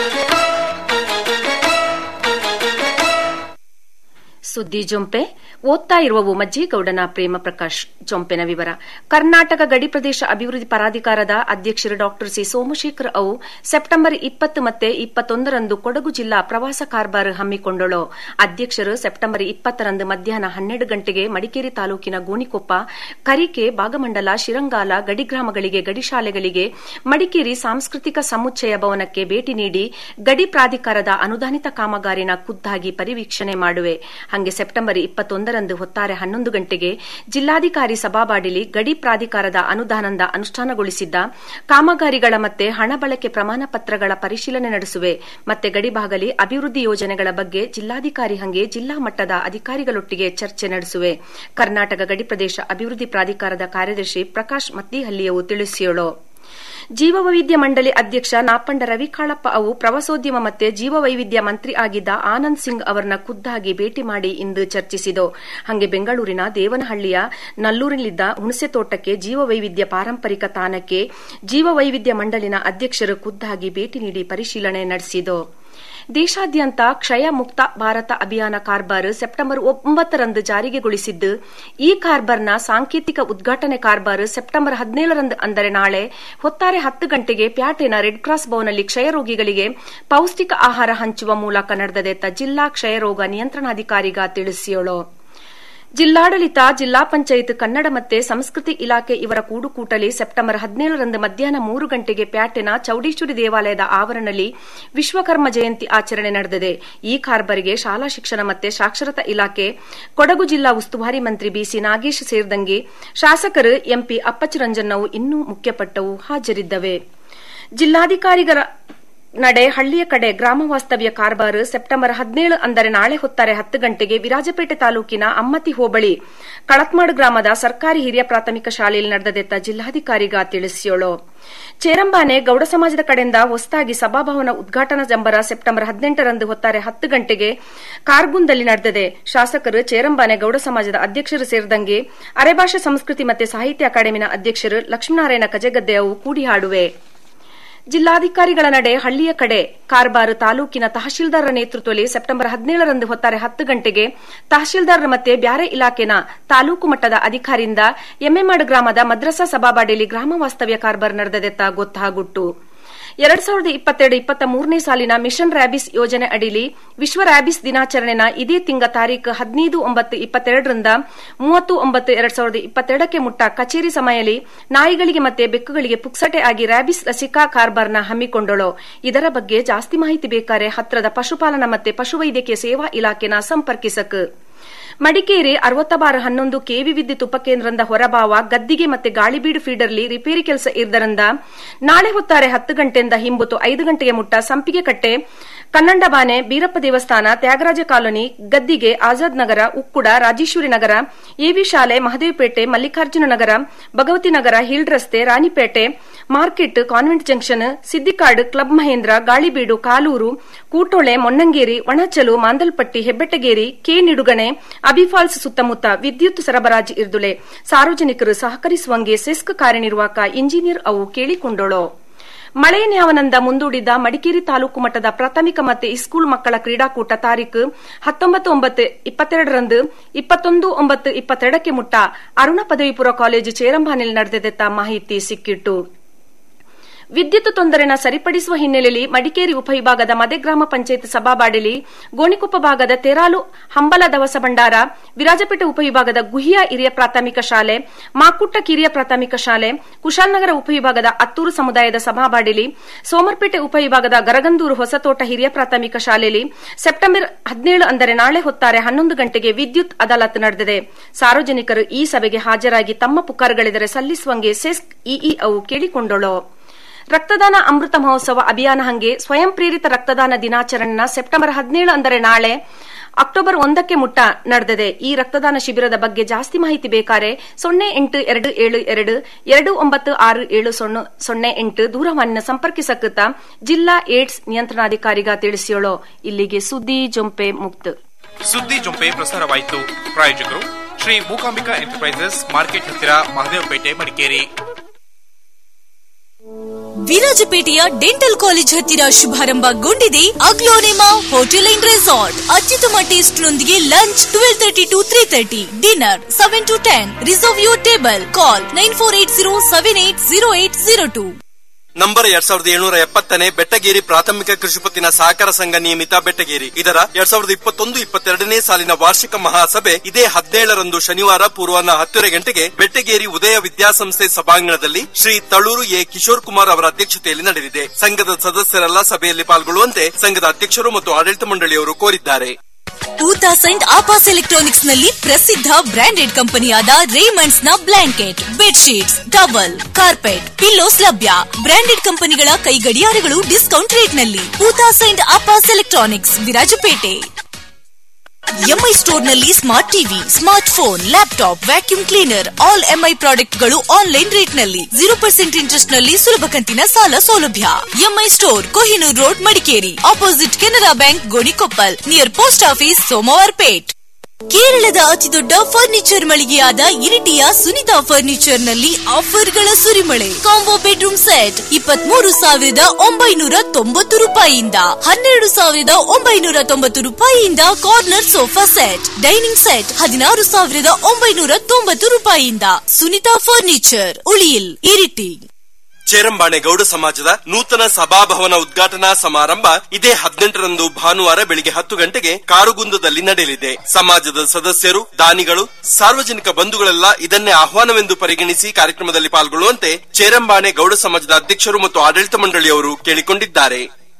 ಸುದ್ದಿ ಜೊಂಪೆ ಓದ್ತಾ ಇರುವವು ಮಜ್ಜೇಗೌಡನ ಪ್ರೇಮ ಪ್ರಕಾಶ್ ಜೊಂಪೆನ ವಿವರ ಕರ್ನಾಟಕ ಗಡಿ ಪ್ರದೇಶ ಅಭಿವೃದ್ಧಿ ಪ್ರಾಧಿಕಾರದ ಅಧ್ಯಕ್ಷರು ಡಾಕ್ಟರ್ ಸಿ ಸೋಮಶೇಖರ್ ಅವು ಸೆಪ್ಟೆಂಬರ್ ಇಪ್ಪತ್ತು ಮತ್ತೆ ಇಪ್ಪತ್ತೊಂದರಂದು ಕೊಡಗು ಜಿಲ್ಲಾ ಪ್ರವಾಸ ಕಾರ್ಬಾರ್ ಹಮ್ಮಿಕೊಂಡಳು ಅಧ್ಯಕ್ಷರು ಸೆಪ್ಟೆಂಬರ್ ಇಪ್ಪತ್ತರಂದು ಮಧ್ಯಾಹ್ನ ಹನ್ನೆರಡು ಗಂಟೆಗೆ ಮಡಿಕೇರಿ ತಾಲೂಕಿನ ಗೋಣಿಕೊಪ್ಪ ಕರಿಕೆ ಭಾಗಮಂಡಲ ಶಿರಂಗಾಲ ಗಡಿ ಗ್ರಾಮಗಳಿಗೆ ಗಡಿ ಶಾಲೆಗಳಿಗೆ ಮಡಿಕೇರಿ ಸಾಂಸ್ಕೃತಿಕ ಸಮುಚ್ಚಯ ಭವನಕ್ಕೆ ಭೇಟಿ ನೀಡಿ ಗಡಿ ಪ್ರಾಧಿಕಾರದ ಅನುದಾನಿತ ಕಾಮಗಾರಿನ ಖುದ್ದಾಗಿ ಪರಿವೀಕ್ಷಣೆ ಮಾಡುವೆ ಹಂಗೆ ಸೆಪ್ಟೆಂಬರ್ ಇಪ್ಪತ್ತೊಂದರಂದು ಹೊತ್ತಾರೆ ಹನ್ನೊಂದು ಗಂಟೆಗೆ ಜಿಲ್ಲಾಧಿಕಾರಿ ಸಭಾವಾಡಿಲಿ ಗಡಿ ಪ್ರಾಧಿಕಾರದ ಅನುದಾನದ ಅನುಷ್ಠಾನಗೊಳಿಸಿದ್ದ ಕಾಮಗಾರಿಗಳ ಮತ್ತೆ ಹಣ ಬಳಕೆ ಪ್ರಮಾಣ ಪತ್ರಗಳ ಪರಿಶೀಲನೆ ನಡೆಸುವೆ ಮತ್ತೆ ಗಡಿಭಾಗಲಿ ಅಭಿವೃದ್ಧಿ ಯೋಜನೆಗಳ ಬಗ್ಗೆ ಜಿಲ್ಲಾಧಿಕಾರಿ ಹಂಗೆ ಜಿಲ್ಲಾ ಮಟ್ಟದ ಅಧಿಕಾರಿಗಳೊಟ್ಟಿಗೆ ಚರ್ಚೆ ನಡೆಸುವೆ ಕರ್ನಾಟಕ ಗಡಿ ಪ್ರದೇಶ ಅಭಿವೃದ್ಧಿ ಪ್ರಾಧಿಕಾರದ ಕಾರ್ಯದರ್ಶಿ ಪ್ರಕಾಶ್ ಮತ್ತಿಹಳ್ಳಿಯವು ತಿಳಿಸಿಯಳು ಜೀವವೈವಿಧ್ಯ ಮಂಡಳಿ ಅಧ್ಯಕ್ಷ ನಾಪಂಡ ರವಿಕಾಳಪ್ಪ ಅವು ಪ್ರವಾಸೋದ್ಯಮ ಮತ್ತೆ ಜೀವವೈವಿಧ್ಯ ಮಂತ್ರಿ ಆಗಿದ್ದ ಆನಂದ್ ಸಿಂಗ್ ಅವರನ್ನ ಖುದ್ದಾಗಿ ಭೇಟಿ ಮಾಡಿ ಇಂದು ಚರ್ಚಿಸಿತು ಹಂಗೆ ಬೆಂಗಳೂರಿನ ದೇವನಹಳ್ಳಿಯ ನಲ್ಲೂರಿನಲ್ಲಿದ್ದ ಹುಣಸೆ ತೋಟಕ್ಕೆ ಜೀವವೈವಿಧ್ಯ ಪಾರಂಪರಿಕ ತಾಣಕ್ಕೆ ಜೀವವೈವಿಧ್ಯ ಮಂಡಳಿನ ಅಧ್ಯಕ್ಷರು ಖುದ್ದಾಗಿ ಭೇಟಿ ನೀಡಿ ಪರಿಶೀಲನೆ ನಡೆಸಿದರು ದೇಶಾದ್ಯಂತ ಕ್ಷಯ ಮುಕ್ತ ಭಾರತ ಅಭಿಯಾನ ಕಾರ್ಬಾರ್ ಸೆಪ್ಟೆಂಬರ್ ಒಂಬತ್ತರಂದು ಜಾರಿಗೆಗೊಳಿಸಿದ್ದು ಈ ಕಾರ್ಬಾರ್ನ ಸಾಂಕೇತಿಕ ಉದ್ಘಾಟನೆ ಕಾರ್ಬಾರ್ ಸೆಪ್ಟೆಂಬರ್ ಹದಿನೇಳರಂದು ಅಂದರೆ ನಾಳೆ ಹೊತ್ತಾರೆ ಹತ್ತು ಗಂಟೆಗೆ ಪ್ಯಾಟೆನ ರೆಡ್ ಕ್ರಾಸ್ ಭವನಲ್ಲಿ ಕ್ಷಯರೋಗಿಗಳಿಗೆ ಪೌಷ್ಟಿಕ ಆಹಾರ ಹಂಚುವ ಮೂಲಕ ನಡೆದದೆತ್ತ ಜಿಲ್ಲಾ ಕ್ಷಯರೋಗ ನಿಯಂತ್ರಣಾಧಿಕಾರಿಗ ತಿಳಿಸಿಯೋಳು ಜಿಲ್ಲಾಡಳಿತ ಜಿಲ್ಲಾ ಪಂಚಾಯತ್ ಕನ್ನಡ ಮತ್ತೆ ಸಂಸ್ಕೃತಿ ಇಲಾಖೆ ಇವರ ಕೂಡುಕೂಟಲಿ ಸೆಪ್ಟೆಂಬರ್ ಹದಿನೇಳರಂದು ಮಧ್ಯಾಹ್ನ ಮೂರು ಗಂಟೆಗೆ ಪ್ಯಾಟೆನ ಚೌಡೇಶ್ವರಿ ದೇವಾಲಯದ ಆವರಣದಲ್ಲಿ ವಿಶ್ವಕರ್ಮ ಜಯಂತಿ ಆಚರಣೆ ನಡೆದಿದೆ ಈ ಕಾರ್ಬರಿಗೆ ಶಾಲಾ ಶಿಕ್ಷಣ ಮತ್ತೆ ಸಾಕ್ಷರತಾ ಇಲಾಖೆ ಕೊಡಗು ಜಿಲ್ಲಾ ಉಸ್ತುವಾರಿ ಮಂತ್ರಿ ಬಿಸಿ ನಾಗೇಶ್ ಸೇರಿದಂಗೆ ಶಾಸಕರು ಎಂಪಿ ಅಪ್ಪಚ್ಚರಂಜನ್ನವು ಇನ್ನೂ ಮುಖ್ಯಪಟ್ಟವು ಹಾಜರಿದ್ದವೆ ಜಿಲ್ಲಾಧಿಕಾರಿಗಳ ನಡೆ ಹಳ್ಳಿಯ ಕಡೆ ಗ್ರಾಮ ವಾಸ್ತವ್ಯ ಕಾರ್ಬಾರ್ ಸೆಪ್ಟೆಂಬರ್ ಹದಿನೇಳು ಅಂದರೆ ನಾಳೆ ಹೊತ್ತಾರೆ ಹತ್ತು ಗಂಟೆಗೆ ವಿರಾಜಪೇಟೆ ತಾಲೂಕಿನ ಅಮ್ಮತಿ ಹೋಬಳಿ ಕಳತ್ಮಾಡು ಗ್ರಾಮದ ಸರ್ಕಾರಿ ಹಿರಿಯ ಪ್ರಾಥಮಿಕ ಶಾಲೆಯಲ್ಲಿ ನಡೆದದೆತ್ತ ಜಿಲ್ಲಾಧಿಕಾರಿಗ ತಿಳಿಸಿಯೋಳು ಚೇರಂಬಾನೆ ಗೌಡ ಸಮಾಜದ ಕಡೆಯಿಂದ ಹೊಸದಾಗಿ ಸಭಾಭವನ ಉದ್ಘಾಟನಾ ಜಂಬರ ಸೆಪ್ಟೆಂಬರ್ ಹದಿನೆಂಟರಂದು ಹೊತ್ತಾರೆ ಹತ್ತು ಗಂಟೆಗೆ ಕಾರ್ಗುಂದಲ್ಲಿ ನಡೆದಿದೆ ಶಾಸಕರು ಚೇರಂಬಾನೆ ಗೌಡ ಸಮಾಜದ ಅಧ್ಯಕ್ಷರು ಸೇರಿದಂಗೆ ಅರೆಭಾಷಾ ಸಂಸ್ಕೃತಿ ಮತ್ತು ಸಾಹಿತ್ಯ ಅಕಾಡೆಮಿನ ಅಧ್ಯಕ್ಷರು ಲಕ್ಷ್ಮೀನಾರಾಯಣ ಕಜಗದ್ದೆ ಅವು ಕೂಡಿ ಹಾಡುವೆ ಜಿಲ್ಲಾಧಿಕಾರಿಗಳ ನಡೆ ಹಳ್ಳಿಯ ಕಡೆ ಕಾರ್ಬಾರ್ ತಾಲೂಕಿನ ತಹಶೀಲ್ದಾರರ ನೇತೃತ್ವದಲ್ಲಿ ಸೆಪ್ಟೆಂಬರ್ ಹದಿನೇಳರಂದು ಹೊತ್ತಾರೆ ಹತ್ತು ಗಂಟೆಗೆ ತಹಶೀಲ್ದಾರರ ಮತ್ತೆ ಬ್ಯಾರೆ ಇಲಾಖೆನ ತಾಲೂಕು ಮಟ್ಟದ ಅಧಿಕಾರಿಯಿಂದ ಎಮ್ಮೆಮಾಡು ಗ್ರಾಮದ ಮದ್ರಸಾ ಸಭಾಬಾಡಿಯಲ್ಲಿ ಗ್ರಾಮ ವಾಸ್ತವ್ಯ ಕಾರ್ಬಾರ್ ನಡೆದದೆತ್ತ ಗೊತ್ತಾಗುಟ್ಟು ಎರಡ್ ಸಾವಿರದ ಇಪ್ಪತ್ತೆರಡು ಇಪ್ಪತ್ತ ಮೂರನೇ ಸಾಲಿನ ಮಿಷನ್ ರ್ಯಾಬಿಸ್ ಯೋಜನೆ ಅಡಿಲಿ ವಿಶ್ವ ರ್ಯಾಬಿಸ್ ದಿನಾಚರಣೆನ ಇದೇ ತಿಂಗ ತಾರೀಖು ಹದಿನೈದು ಒಂಬತ್ತು ಇಪ್ಪತ್ತೆರಡರಿಂದ ಮೂವತ್ತು ಒಂಬತ್ತು ಎರಡ್ ಸಾವಿರದ ಇಪ್ಪತ್ತೆರಡಕ್ಕೆ ಮುಟ್ಟ ಕಚೇರಿ ಸಮಯದಲ್ಲಿ ನಾಯಿಗಳಿಗೆ ಮತ್ತೆ ಬೆಕ್ಕುಗಳಿಗೆ ಪುಕ್ಸಟೆ ಆಗಿ ರ್ಯಾಬಿಸ್ ಲಸಿಕಾ ಕಾರ್ಬಾರ್ನ ಹಮ್ಮಿಕೊಂಡಳು ಇದರ ಬಗ್ಗೆ ಜಾಸ್ತಿ ಮಾಹಿತಿ ಬೇಕಾರೆ ಹತ್ರದ ಪಶುಪಾಲನಾ ಮತ್ತೆ ಪಶುವೈದ್ಯಕೀಯ ಸೇವಾ ಇಲಾಖೆನ ಸಂಪರ್ಕಿಸಕ್ ಮಡಿಕೇರಿ ಅರವತ್ತ ಬಾರ ಹನ್ನೊಂದು ಕೆವಿ ವಿದ್ಯುತ್ ಉಪಕೇಂದ್ರದ ಹೊರಭಾವ ಗದ್ದಿಗೆ ಮತ್ತೆ ಗಾಳಿಬೀಡು ಫೀಡರ್ಲಿ ರಿಪೇರಿ ಕೆಲಸ ಇದ್ದರಿಂದ ನಾಳೆ ಹೊತ್ತಾರೆ ಹತ್ತು ಗಂಟೆಯಿಂದ ಹಿಂಬುತ್ತು ಐದು ಗಂಟೆಗೆ ಮುಟ್ಟ ಸಂಪಿಗೆ ಕಟ್ಟೆ ಕನ್ನಂಡಬಾನೆ ಬೀರಪ್ಪ ದೇವಸ್ಥಾನ ತ್ಯಾಗರಾಜ ಕಾಲೋನಿ ಗದ್ದಿಗೆ ಆಜಾದ್ ನಗರ ಉಕ್ಕುಡ ರಾಜೇಶ್ವರಿ ನಗರ ಎವಿ ಶಾಲೆ ಮಹದೇವಪೇಟೆ ಮಲ್ಲಿಕಾರ್ಜುನ ನಗರ ಭಗವತಿ ನಗರ ಹಿಲ್ ರಸ್ತೆ Ranipete market convent junction Siddikadu club Mahendra Galibeedu Kaloor Kootole Monnangeri Onachalu Mandalpatti Hebbettageri K Nidugane Abbi Falls ಸುತ್ತಮುತ್ತ ವಿದ್ಯುತ್ ಸರಬರಾಜು ಇರ್ದುಲೆ ಸಾರ್ವಜನಿಕರು ಸಹಕರಿಸುವಂಗೆ ಸೆಸ್ಕ್ ಕಾರ್ಯನಿರ್ವಾಹಕ ಇಂಜಿನಿಯರ್ ಅವು ಕೇಳಿಕೊಂಡಳು ಮಳೆ ನ್ಯಾವನಂದ ಮುಂದೂಡಿದ ಮಡಿಕೇರಿ ತಾಲೂಕು ಮಟ್ಟದ ಪ್ರಾಥಮಿಕ ಮತ್ತು ಇಸ್ಕೂಲ್ ಮಕ್ಕಳ ಕ್ರೀಡಾಕೂಟ ತಾರೀಕು ಹತ್ತೊಂಬತ್ತು ಒಂಬತ್ತು ಇಪ್ಪತ್ತೆರಡರಂದು ಇಪ್ಪತ್ತೊಂದು ಒಂಬತ್ತು ಇಪ್ಪತ್ತೆರಡಕ್ಕೆ ಮುಟ್ಟ ಅರುಣ ಪದವಿಪೂರ್ವ ಕಾಲೇಜು ಚೇರಂಬಾನೆಯಲ್ಲಿ ನಡೆದದೆತ್ತ ಮಾಹಿತಿ ಸಿಕ್ಕಿಟ್ಟು ವಿದ್ಯುತ್ ತೊಂದರೆನ ಸರಿಪಡಿಸುವ ಹಿನ್ನೆಲೆಯಲ್ಲಿ ಮಡಿಕೇರಿ ಉಪವಿಭಾಗದ ಮದೆ ಗ್ರಾಮ ಪಂಚಾಯತ್ ಸಭಾಬಾಡಿಲಿ ಗೋಣಿಕೊಪ್ಪ ಭಾಗದ ತೆರಾಲು ಹಂಬಲ ದವಸ ಭಂಡಾರ ವಿರಾಜಪೇಟೆ ಉಪವಿಭಾಗದ ಗುಹಿಯಾ ಹಿರಿಯ ಪ್ರಾಥಮಿಕ ಶಾಲೆ ಮಾಕುಟ್ಟ ಕಿರಿಯ ಪ್ರಾಥಮಿಕ ಶಾಲೆ ಕುಶಾಲನಗರ ಉಪವಿಭಾಗದ ಅತ್ತೂರು ಸಮುದಾಯದ ಸಭಾಬಾಡಿಲಿ ಸೋಮರ್ಪೇಟೆ ಉಪವಿಭಾಗದ ಗರಗಂದೂರು ಹೊಸತೋಟ ಹಿರಿಯ ಪ್ರಾಥಮಿಕ ಶಾಲೆಯಲ್ಲಿ ಸೆಪ್ಟೆಂಬರ್ ಹದಿನೇಳು ಅಂದರೆ ನಾಳೆ ಹೊತ್ತಾರೆ ಹನ್ನೊಂದು ಗಂಟೆಗೆ ವಿದ್ಯುತ್ ಅದಾಲತ್ ನಡೆದಿದೆ ಸಾರ್ವಜನಿಕರು ಈ ಸಭೆಗೆ ಹಾಜರಾಗಿ ತಮ್ಮ ಪುಕಾರುಗಳಿದರೆ ಸಲ್ಲಿಸುವಂಗೆ ಸೆಸ್ಕ್ ಇಇ ಅವು ಕೇಳಿಕೊಂಡಳು ರಕ್ತದಾನ ಅಮೃತ ಮಹೋತ್ಸವ ಅಭಿಯಾನ ಹಂಗೆ ಸ್ವಯಂ ಪ್ರೇರಿತ ರಕ್ತದಾನ ದಿನಾಚರಣೆನ ಸೆಪ್ಟೆಂಬರ್ ಹದಿನೇಳು ಅಂದರೆ ನಾಳೆ ಅಕ್ಟೋಬರ್ ಒಂದಕ್ಕೆ ಮುಟ್ಟ ನಡೆದಿದೆ ಈ ರಕ್ತದಾನ ಶಿಬಿರದ ಬಗ್ಗೆ ಜಾಸ್ತಿ ಮಾಹಿತಿ ಬೇಕಾರೆ ಸೊನ್ನೆ ಎಂಟು ಎರಡು ಏಳು ಎರಡು ಎರಡು ಒಂಬತ್ತು ಆರು ಏಳು ಸೊನ್ನೆ ಸೊನ್ನೆ ಎಂಟು ದೂರವಾಣಿನ ಸಂಪರ್ಕಿಸಕುತ್ತ ಜಿಲ್ಲಾ ಏಡ್ಸ್ ನಿಯಂತ್ರಣಾಧಿಕಾರಿಗ ತಿಳಿಸಿಯೋಳು ಇಲ್ಲಿಗೆ ಸುದ್ದಿ ಜೊಂಪೆ ಮುಕ್ತ ಸುದ್ದಿ ಜೊಂಪೆ ಪ್ರಸಾರವಾಯಿತು ಪ್ರಾಯೋಜಕರು ಶ್ರೀ ಮೂಕಾಂಬಿಕಾ ಎಂಟರ್ಪ್ರೈಸಸ್ ಮಾರ್ಕೆಟ್ ಹತ್ತಿರ ಮಹದೇವಪೇಟೆ ಮಡಿಕೇರಿ ವಿರಾಜಪೇಟೆಯ ಡೆಂಟಲ್ ಕಾಲೇಜ್ ಹತ್ತಿರ ಶುಭಾರಂಭಗೊಂಡಿದೆ ಅಗ್ಲೋನೆಮಾ ಹೋಟೆಲ್ ಅಂಡ್ ರೆಸಾರ್ಟ್ ಅತ್ಯುತ್ತಮ ಟೇಸ್ಟ್ ನೊಂದಿಗೆ lunch twelve thirty to three thirty dinner seven to ten reserve your table call nine four eight zero seven eight zero eight zero two number ಎರಡ್ ಸಾವಿರದ ಏಳ್ನೂರ ಎಪ್ಪತ್ತನೇ ಬೆಟ್ಟಗೇರಿ ಪ್ರಾಥಮಿಕ ಕೃಷಿ ಪತ್ತಿನ ಸಹಕಾರ ಸಂಘ ನಿಯಮಿತ ಬೆಟ್ಟಗೇರಿ ಇದರ ಎರಡ್ ಸಾವಿರದ ಇಪ್ಪತ್ತೊಂದು ಇಪ್ಪತ್ತೆರಡನೇ ಸಾಲಿನ ವಾರ್ಷಿಕ ಮಹಾಸಭೆ ಇದೇ ಹದಿನೇಳರಂದು ಶನಿವಾರ ಪೂರ್ವಾಹ್ನ ಹತ್ತುವರೆ ಗಂಟೆಗೆ ಬೆಟ್ಟಗೇರಿ ಉದಯ ವಿದ್ಯಾಸಂಸ್ಥೆ ಸಭಾಂಗಣದಲ್ಲಿ ಶ್ರೀ ತಳೂರು ಎ ಕಿಶೋರ್ ಕುಮಾರ್ ಅವರ ಅಧ್ಯಕ್ಷತೆಯಲ್ಲಿ ನಡೆದಿದೆ ಸಂಘದ ಸದಸ್ಯರೆಲ್ಲ ಸಭೆಯಲ್ಲಿ ಪಾಲ್ಗೊಳ್ಳುವಂತೆ ಸಂಘದ ಅಧ್ಯಕ್ಷರು ಮತ್ತು ಆಡಳಿತ ಮಂಡಳಿಯವರು ಕೋರಿದ್ದಾರೆ ಊತಾ ಸೈಂಟ್ ಆಪಾಸ್ ಎಲೆಕ್ಟ್ರಾನಿಕ್ಸ್ ನಲ್ಲಿ ಪ್ರಸಿದ್ಧ ಬ್ರಾಂಡೆಡ್ ಕಂಪನಿಯಾದ ರೇಮಂಡ್ಸ್ ನ blanket bedsheets towel carpet pillows ಲಭ್ಯ ಬ್ರಾಂಡೆಡ್ ಕಂಪನಿಗಳ ಕೈ ಗಡಿಯಾರಗಳು ಡಿಸ್ಕೌಂಟ್ ರೇಟ್ ನಲ್ಲಿ ಊತಾ ಸೈಂಟ್ Apas electronics Virajpete MI store ನಲ್ಲಿ smart TV smart phone laptop vacuum cleaner all MI product ಗಳು ಆನ್ಲೈನ್ ರೇಟ್ ನಲ್ಲಿ ಜೀರೋ ಪರ್ಸೆಂಟ್ ಇಂಟ್ರೆಸ್ಟ್ ನಲ್ಲಿ ಸುಲಭ ಕಂತಿನ ಸಾಲ ಸೌಲಭ್ಯ MI store Kohinoor road Madikeri opposite Canara bank Gonikoppal near post office Somwarpet ಕೇರಳದ ಅತಿದೊಡ್ಡ ಫರ್ನಿಚರ್ ಮಳಿಗೆಯಾದ ಇರಿಟಿಯ ಸುನಿತಾ ಫರ್ನಿಚರ್ ನಲ್ಲಿ ಆಫರ್ಗಳ ಸುರಿಮಳೆ ಕಾಂಬೋ ಬೆಡ್ರೂಮ್ ಸೆಟ್ ಇಪ್ಪತ್ಮೂರು ಸಾವಿರದ ಒಂಬೈನೂರ ತೊಂಬತ್ತು ರೂಪಾಯಿಯಿಂದ ಹನ್ನೆರಡು ಸಾವಿರದ ಒಂಬೈನೂರ ತೊಂಬತ್ತು ರೂಪಾಯಿಯಿಂದ corner sofa set dining set ಹದಿನಾರು ಸಾವಿರದ ಒಂಬೈನೂರ ತೊಂಬತ್ತು ರೂಪಾಯಿಯಿಂದ ಸುನಿತಾ ಫರ್ನಿಚರ್ ಉಳಿಯಿಲ್ ಇರಿಟಿ ಚೇರಂಬಾಣೆ ಗೌಡ ಸಮಾಜದ ನೂತನ ಸಭಾಭವನ ಉದ್ಘಾಟನಾ ಸಮಾರಂಭ ಇದೇ ಹದಿನೆಂಟರಂದು ಭಾನುವಾರ ಬೆಳಿಗ್ಗೆ ಹತ್ತು ಗಂಟೆಗೆ ಕಾರುಗುಂದದಲ್ಲಿ ನಡೆಯಲಿದೆ ಸಮಾಜದ ಸದಸ್ಯರು ದಾನಿಗಳು ಸಾರ್ವಜನಿಕ ಬಂಧುಗಳೆಲ್ಲ ಇದನ್ನೇ ಆಹ್ವಾನವೆಂದು ಪರಿಗಣಿಸಿ ಕಾರ್ಯಕ್ರಮದಲ್ಲಿ ಪಾಲ್ಗೊಳ್ಳುವಂತೆ ಚೇರಂಬಾಣೆ ಗೌಡ ಸಮಾಜದ ಅಧ್ಯಕ್ಷರು ಮತ್ತು ಆಡಳಿತ ಮಂಡಳಿಯವರು ಕೇಳಿಕೊಂಡಿದ್ದಾರೆ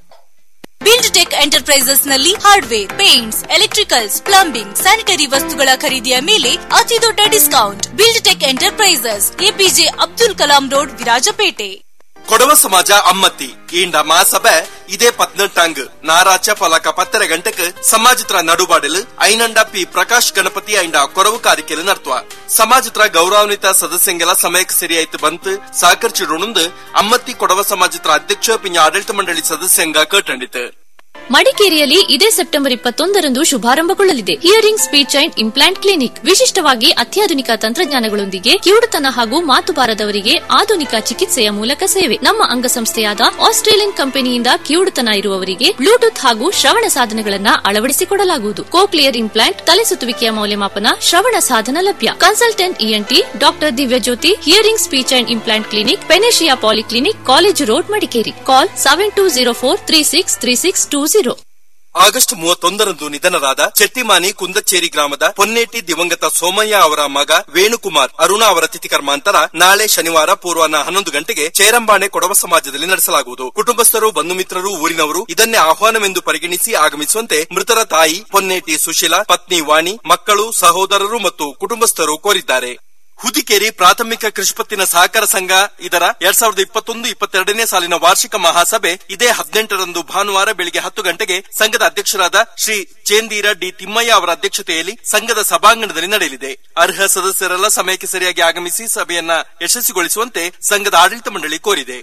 ಬಿಲ್ಡ್ ಟೆಕ್ ಎಂಟರ್ಪ್ರೈಸಸ್ ನಲ್ಲಿ hardware paints electricals plumbing sanitary ವಸ್ತುಗಳ ಖರೀದಿಯ ಮೇಲೆ ಅತಿ ದೊಡ್ಡ discount build tech enterprises A P J Abdul Kalam road Virajpete Kodava ಸಮಾಜ ಅಮ್ಮತ್ತಿ ಈಂಡ ಮಾಸಭೆ ಇದೇ ಪದ್ನೆಂಟಾಂಗ್ ನಾರಾಚ ಫಲಕ ಪತ್ತರ ಗಂಟೆಕ್ ಸಮಾಜತ್ರ ನಡುಬಾಡಲು ಐನಂಡ ಪಿ ಪ್ರಕಾಶ್ ಗಣಪತಿ ಐಂಡ ಕೊರವು ಕಾರಿಕೆಲು ನರ್ತುವ ಸಮಾಜತ್ರ ಗೌರವಾನ್ವಿತ ಸದಸ್ಯಂಗೆಲ್ಲ ಸಮಯಕ್ಕೆ ಸರಿಯಾಯ್ತು ಬಂತು ಸಹಕರಿಸಿಡೋಣಂದು ಅಮ್ಮತ್ತಿ ಕೊಡವ ಸಮಾಜತ್ರ ಅಧ್ಯಕ್ಷ ಪಿಂಜ ಆಡಳಿತ ಮಂಡಳಿ ಸದಸ್ಯಂಗ ಕೇಟಂಡಿತು ಮಡಿಕೇರಿಯಲ್ಲಿ ಇದೇ ಸೆಪ್ಟೆಂಬರ್ ಇಪ್ಪತ್ತೊಂದರಂದು ಶುಭಾರಂಭಗೊಳ್ಳಲಿದೆ hearing speech and implant clinic ವಿಶಿಷ್ಟವಾಗಿ ಅತ್ಯಾಧುನಿಕ ತಂತ್ರಜ್ಞಾನಗಳೊಂದಿಗೆ ಕಿವುಡುತನ ಹಾಗೂ ಮಾತು ಬಾರದವರಿಗೆ ಆಧುನಿಕ ಚಿಕಿತ್ಸೆಯ ಮೂಲಕ ಸೇವೆ ನಮ್ಮ ಅಂಗಸಂಸ್ಥೆಯಾದ ಆಸ್ಟ್ರೇಲಿಯನ್ ಕಂಪನಿಯಿಂದ ಕಿವುಡುತನ ಇರುವವರಿಗೆ ಬ್ಲೂಟೂತ್ ಹಾಗೂ ಶ್ರವಣ ಸಾಧನಗಳನ್ನ ಅಳವಡಿಸಿಕೊಡಲಾಗುವುದು ಕೋಕ್ಲಿಯರ್ ಇಂಪ್ಲಾಂಟ್ ತಲೆ ಸುತ್ತುವಿಕೆಯ ಮೌಲ್ಯಮಾಪನ ಶ್ರವಣ ಸಾಧನ ಲಭ್ಯ consultant ENT doctor Divyajyothi hearing speech and implant clinic Panacea polyclinic college road Madikeri call seven two zero four three six three six two zero August ಮೂವತ್ತೊಂದರಂದು ನಿಧನರಾದ ಚೆಟ್ಟಿಮಾನಿ ಕುಂದಚೇರಿ ಗ್ರಾಮದ ಪೊನ್ನೇಟಿ ದಿವಂಗತ ಸೋಮಯ್ಯ ಅವರ ಮಗ ವೇಣುಕುಮಾರ್ ಅರುಣಾ ಅವರ ತಿಥಿ ಕರ್ಮಾಂತರ ನಾಳೆ ಶನಿವಾರ ಪೂರ್ವಾಹ್ನ ಹನ್ನೊಂದು ಗಂಟೆಗೆ ಚೇರಂಬಾಣೆ ಕೊಡವ ಸಮಾಜದಲ್ಲಿ ನಡೆಸಲಾಗುವುದು ಕುಟುಂಬಸ್ಥರು ಬಂಧು ಮಿತ್ರರು ಊರಿನವರು ಇದನ್ನೇ ಆಹ್ವಾನವೆಂದು ಪರಿಗಣಿಸಿ ಆಗಮಿಸುವಂತೆ ಮೃತರ ತಾಯಿ ಪೊನ್ನೇಟಿ ಸುಶೀಲಾ ಪತ್ನಿ ವಾಣಿ ಮಕ್ಕಳು ಸಹೋದರರು ಮತ್ತು ಕುಟುಂಬಸ್ಥರು ಕೋರಿದ್ದಾರೆ ಹುದಿಕೇರಿ ಪ್ರಾಥಮಿಕ ಕೃಷಿಪತ್ತಿನ ಸಹಕಾರ ಸಂಘ ಇದರ ಎರಡ್ ಸಾವಿರದ ಇಪ್ಪತ್ತೊಂದು ಇಪ್ಪತ್ತೆರಡನೇ ಸಾಲಿನ ವಾರ್ಷಿಕ ಮಹಾಸಭೆ ಇದೇ ಹದಿನೆಂಟರಂದು ಭಾನುವಾರ ಬೆಳಿಗ್ಗೆ ಹತ್ತು ಗಂಟೆಗೆ ಸಂಘದ ಅಧ್ಯಕ್ಷರಾದ ಶ್ರೀ ಚೇಂದೀರ ಡಿ ತಿಮ್ಮಯ್ಯ ಅವರ ಅಧ್ಯಕ್ಷತೆಯಲ್ಲಿ ಸಂಘದ ಸಭಾಂಗಣದಲ್ಲಿ ನಡೆಯಲಿದೆ ಅರ್ಹ ಸದಸ್ಯರೆಲ್ಲ ಸಮಯಕ್ಕೆ ಸರಿಯಾಗಿ ಆಗಮಿಸಿ ಸಭೆಯನ್ನ ಯಶಸ್ವಿಗೊಳಿಸುವಂತೆ ಸಂಘದ ಆಡಳಿತ ಮಂಡಳಿ ಕೋರಿದೆ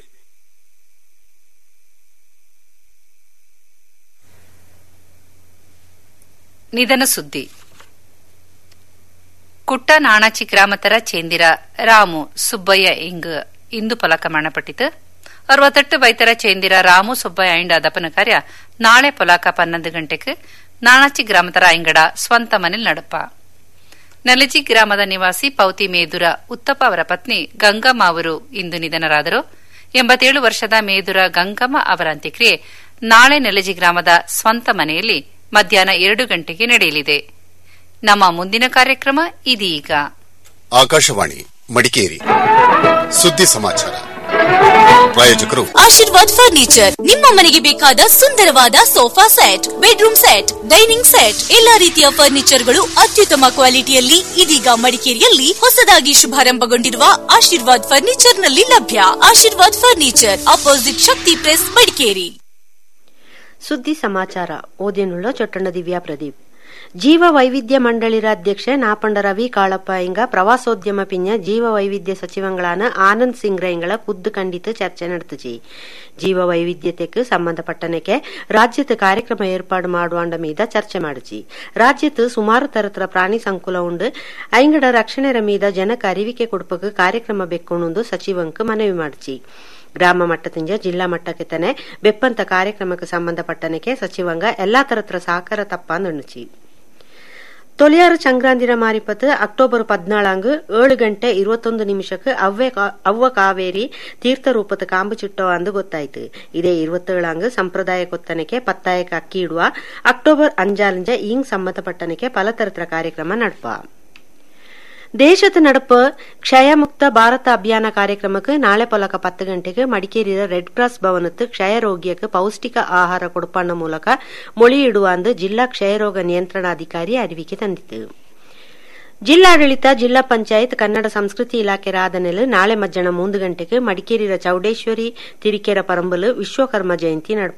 ನಿಧನ ಸುದ್ದಿ ಕುಟ್ಟ ನಾಣಾಚಿ ಗ್ರಾಮತರ ಚೇಂದಿರ ರಾಮು ಸುಬ್ಬಯ್ಯ ಇಂಗ್ ಇಂದು ಫಲಕ ಮರಣಪಟ್ಟಿತು ಅರವತ್ತೆಟ್ಟು ಬೈತರ ಚೇಂದಿರ ರಾಮು ಸುಬ್ಬಯ್ಯ ಐಂಡ ದಪನ ಕಾರ್ಯ ನಾಳೆ ಪೊಲಾಕ ಪನ್ನೊಂದು ಗಂಟೆಗೆ ನಾಣಾಚಿ ಗ್ರಾಮತರ ಐಂಗಡ ಸ್ವಂತ ಮನೆಲ್ ನಡಪ ನಲಜಿ ಗ್ರಾಮದ ನಿವಾಸಿ ಪೌತಿ ಮೇದುರ ಉತ್ತಪ್ಪ ಅವರ ಪತ್ನಿ ಗಂಗಮ್ಮ ಅವರು ಇಂದು ನಿಧನರಾದರು ಎಂಬತ್ತೇಳು ವರ್ಷದ ಮೇದುರ ಗಂಗಮ್ಮ ಅವರ ಅಂತ್ಯಕ್ರಿಯೆ ನಾಳೆ ನೆಲಜಿ ಗ್ರಾಮದ ಸ್ವಂತ ಮನೆಯಲ್ಲಿ ಮಧ್ಯಾಹ್ನ ಎರಡು ಗಂಟೆಗೆ ನಡೆಯಲಿದೆ ನಮ್ಮ ಮುಂದಿನ ಕಾರ್ಯಕ್ರಮ ಇದೀಗ ಆಕಾಶವಾಣಿ ಮಡಿಕೇರಿ ಸುದ್ದಿ ಸಮಾಚಾರ ಪ್ರಾಯೋಜಕರು ಆಶೀರ್ವಾದ್ ಫರ್ನಿಚರ್ ನಿಮ್ಮ ಮನೆಗೆ ಬೇಕಾದ ಸುಂದರವಾದ sofa set bedroom set dining set ಎಲ್ಲಾ ರೀತಿಯ ಫರ್ನಿಚರ್ಗಳು ಅತ್ಯುತ್ತಮ ಕ್ವಾಲಿಟಿಯಲ್ಲಿ ಇದೀಗ ಮಡಿಕೇರಿಯಲ್ಲಿ ಹೊಸದಾಗಿ ಶುಭಾರಂಭಗೊಂಡಿರುವ ಆಶೀರ್ವಾದ್ ಫರ್ನಿಚರ್ ನಲ್ಲಿ ಲಭ್ಯ Ashirwad furniture opposite Shakti press Madikeri ಸುದ್ದಿ ಸಮಾಚಾರ ಓದಿನುಳ್ಳ ಚೊಟ್ಟಣ ದಿವ್ಯಾ ಪ್ರದೀಪ್ ಜೀವ ವೈವಿಧ್ಯ ಮಂಡಳಿರ ಅಧ್ಯಕ್ಷ ನಾಪಂಡ ರವಿ ಕಾಳಪ್ಪ ಇಂಗ ಪ್ರವಾಸೋದ್ಯಮ ಪಿಂಜ ಜೀವ ವೈವಿಧ್ಯ ಸಚಿವಗಳಾன ಆನಂದ್ ಸಿಂಗ್ ಇಂಗಳ ಕುದ್ದು ಕಂಡಿತು ಚರ್ಚೆ ನಡೆத்துச்சு ಜೀವ ವೈವಿಧ್ಯತೆಗೆ ಸಂಬಂಧಪಟ್ಟನಕ್ಕೆ ರಾಜ್ಯದ ಕಾರ್ಯಕ್ರಮ ಏರ್ಪಾಡು ಮಾಡುವಂಡ ಮೀದ ಚರ್ಚೆ ಮಾಡಿಚಿ ರಾಜ್ಯದ ಸುಮಾರು ತರತರ ಪ್ರಾಣಿ ಸಂಕುಲ ಉಂಡು ಐಂಗಡ ರಕ್ಷಣೆರ ಮೀದ ಜನಕ್ಕೆ ಅರಿವಿಕೆ ಕೊಡುಪಕ್ಕೆ ಕಾರ್ಯಕ್ರಮ ಬೆಕ್ಕೊಂಡು ಸಚಿವಂಕ್ ಮನವಿ ಮಾಡಿಚಿ ಗ್ರಾಮ ಮಟ್ಟದಿಂದ ಜಿಲ್ಲಾ ಮಟ್ಟಕ್ಕೆ ತನೆ ಬೆಪ್ಪಂತ ಕಾರ್ಯಕ್ರಮಕ್ಕೆ ಸಂಬಂಧಪಟ್ಟನಕ್ಕೆ ಸಚಿವಂಗ ಎಲ್ಲಾ ತರತ್ರ ಸಹಕಾರ ತಪ್ಪಾಂದುಣಿಚಿ ತೊಲಿಯಾರು ಸಂಕ್ರಾಂತಿರ ಮಾರಿಪತ್ತು ಅಕ್ಟೋಬರ್ ಪದ್ನಾಳಾಂಗ್ ಏಳು ಗಂಟೆ ഇരുപത്തൊന്ന് ನಿಮಿಷಕ್ಕೆ ಅವ್ವೆ ಅವ್ವ ಕಾವೇರಿ ತೀರ್ಥರೂಪದ ಕಾಂಬು ಚಿಟ್ಟೋ ಅಂದು ಗೊತ್ತಾಯ್ತು ಇದೇ ഇരുപത്തേഴാಂಗ್ ಸಂಪ್ರದಾಯ ಕೊತ್ತನಕ್ಕೆ ಪತ್ತಾಯಕ್ಕೆ ಅಕ್ಕಿ ಇಡುವ ಅಕ್ಟೋಬರ್ ಅಂಜಾಲಿಂಜ ಇಂಗ್ ಸಂಬಂಧಪಟ್ಟನಕ್ಕೆ ಪಲತರತ್ರ ಕಾರ್ಯಕ್ರಮ ನಡ್ಪ ದೇಶದ ನಡಪ ಕ್ಷಯಮುಕ್ತ ಭಾರತ ಅಭಿಯಾನ ಕಾರ್ಯಕ್ರಮಕ್ಕೆ ನಾಳೆ ಪೊಲಕ ಪತ್ತು ಗಂಟೆಗೆ ಮಡಿಕೇರಿಯ ರೆಡ್ ಕ್ರಾಸ್ ಭವನತ್ತು ಕ್ಷಯ ರೋಗಿಯಕ್ಕೆ ಪೌಷ್ಟಿಕ ಆಹಾರ ಕೊಡುಪಣ್ಣ ಮೂಲಕ ಮೊಳಿ ಇಡುವ ಅಂದು ಜಿಲ್ಲಾ ಕ್ಷಯರೋಗ ನಿಯಂತ್ರಣಾಧಿಕಾರಿ ಅರಿವಿಕೆ ತಂದಿತು ಜಿಲ್ಲಾಡಳಿತ ಜಿಲ್ಲಾ ಪಂಚಾಯತ್ ಕನ್ನಡ ಸಂಸ್ಕೃತಿ ಇಲಾಖೆ ರಾಧನೆಲು ನಾಳೆ ಮಧ್ಯಾಹ್ನ ಮೂಂದು ಗಂಟೆಗೆ ಮಡಿಕೇರಿಯ ಚೌಡೇಶ್ವರಿ ತಿರಿಕೆರ ಪರಂಬಲು ವಿಶ್ವಕರ್ಮ ಜಯಂತಿ ನಡಪ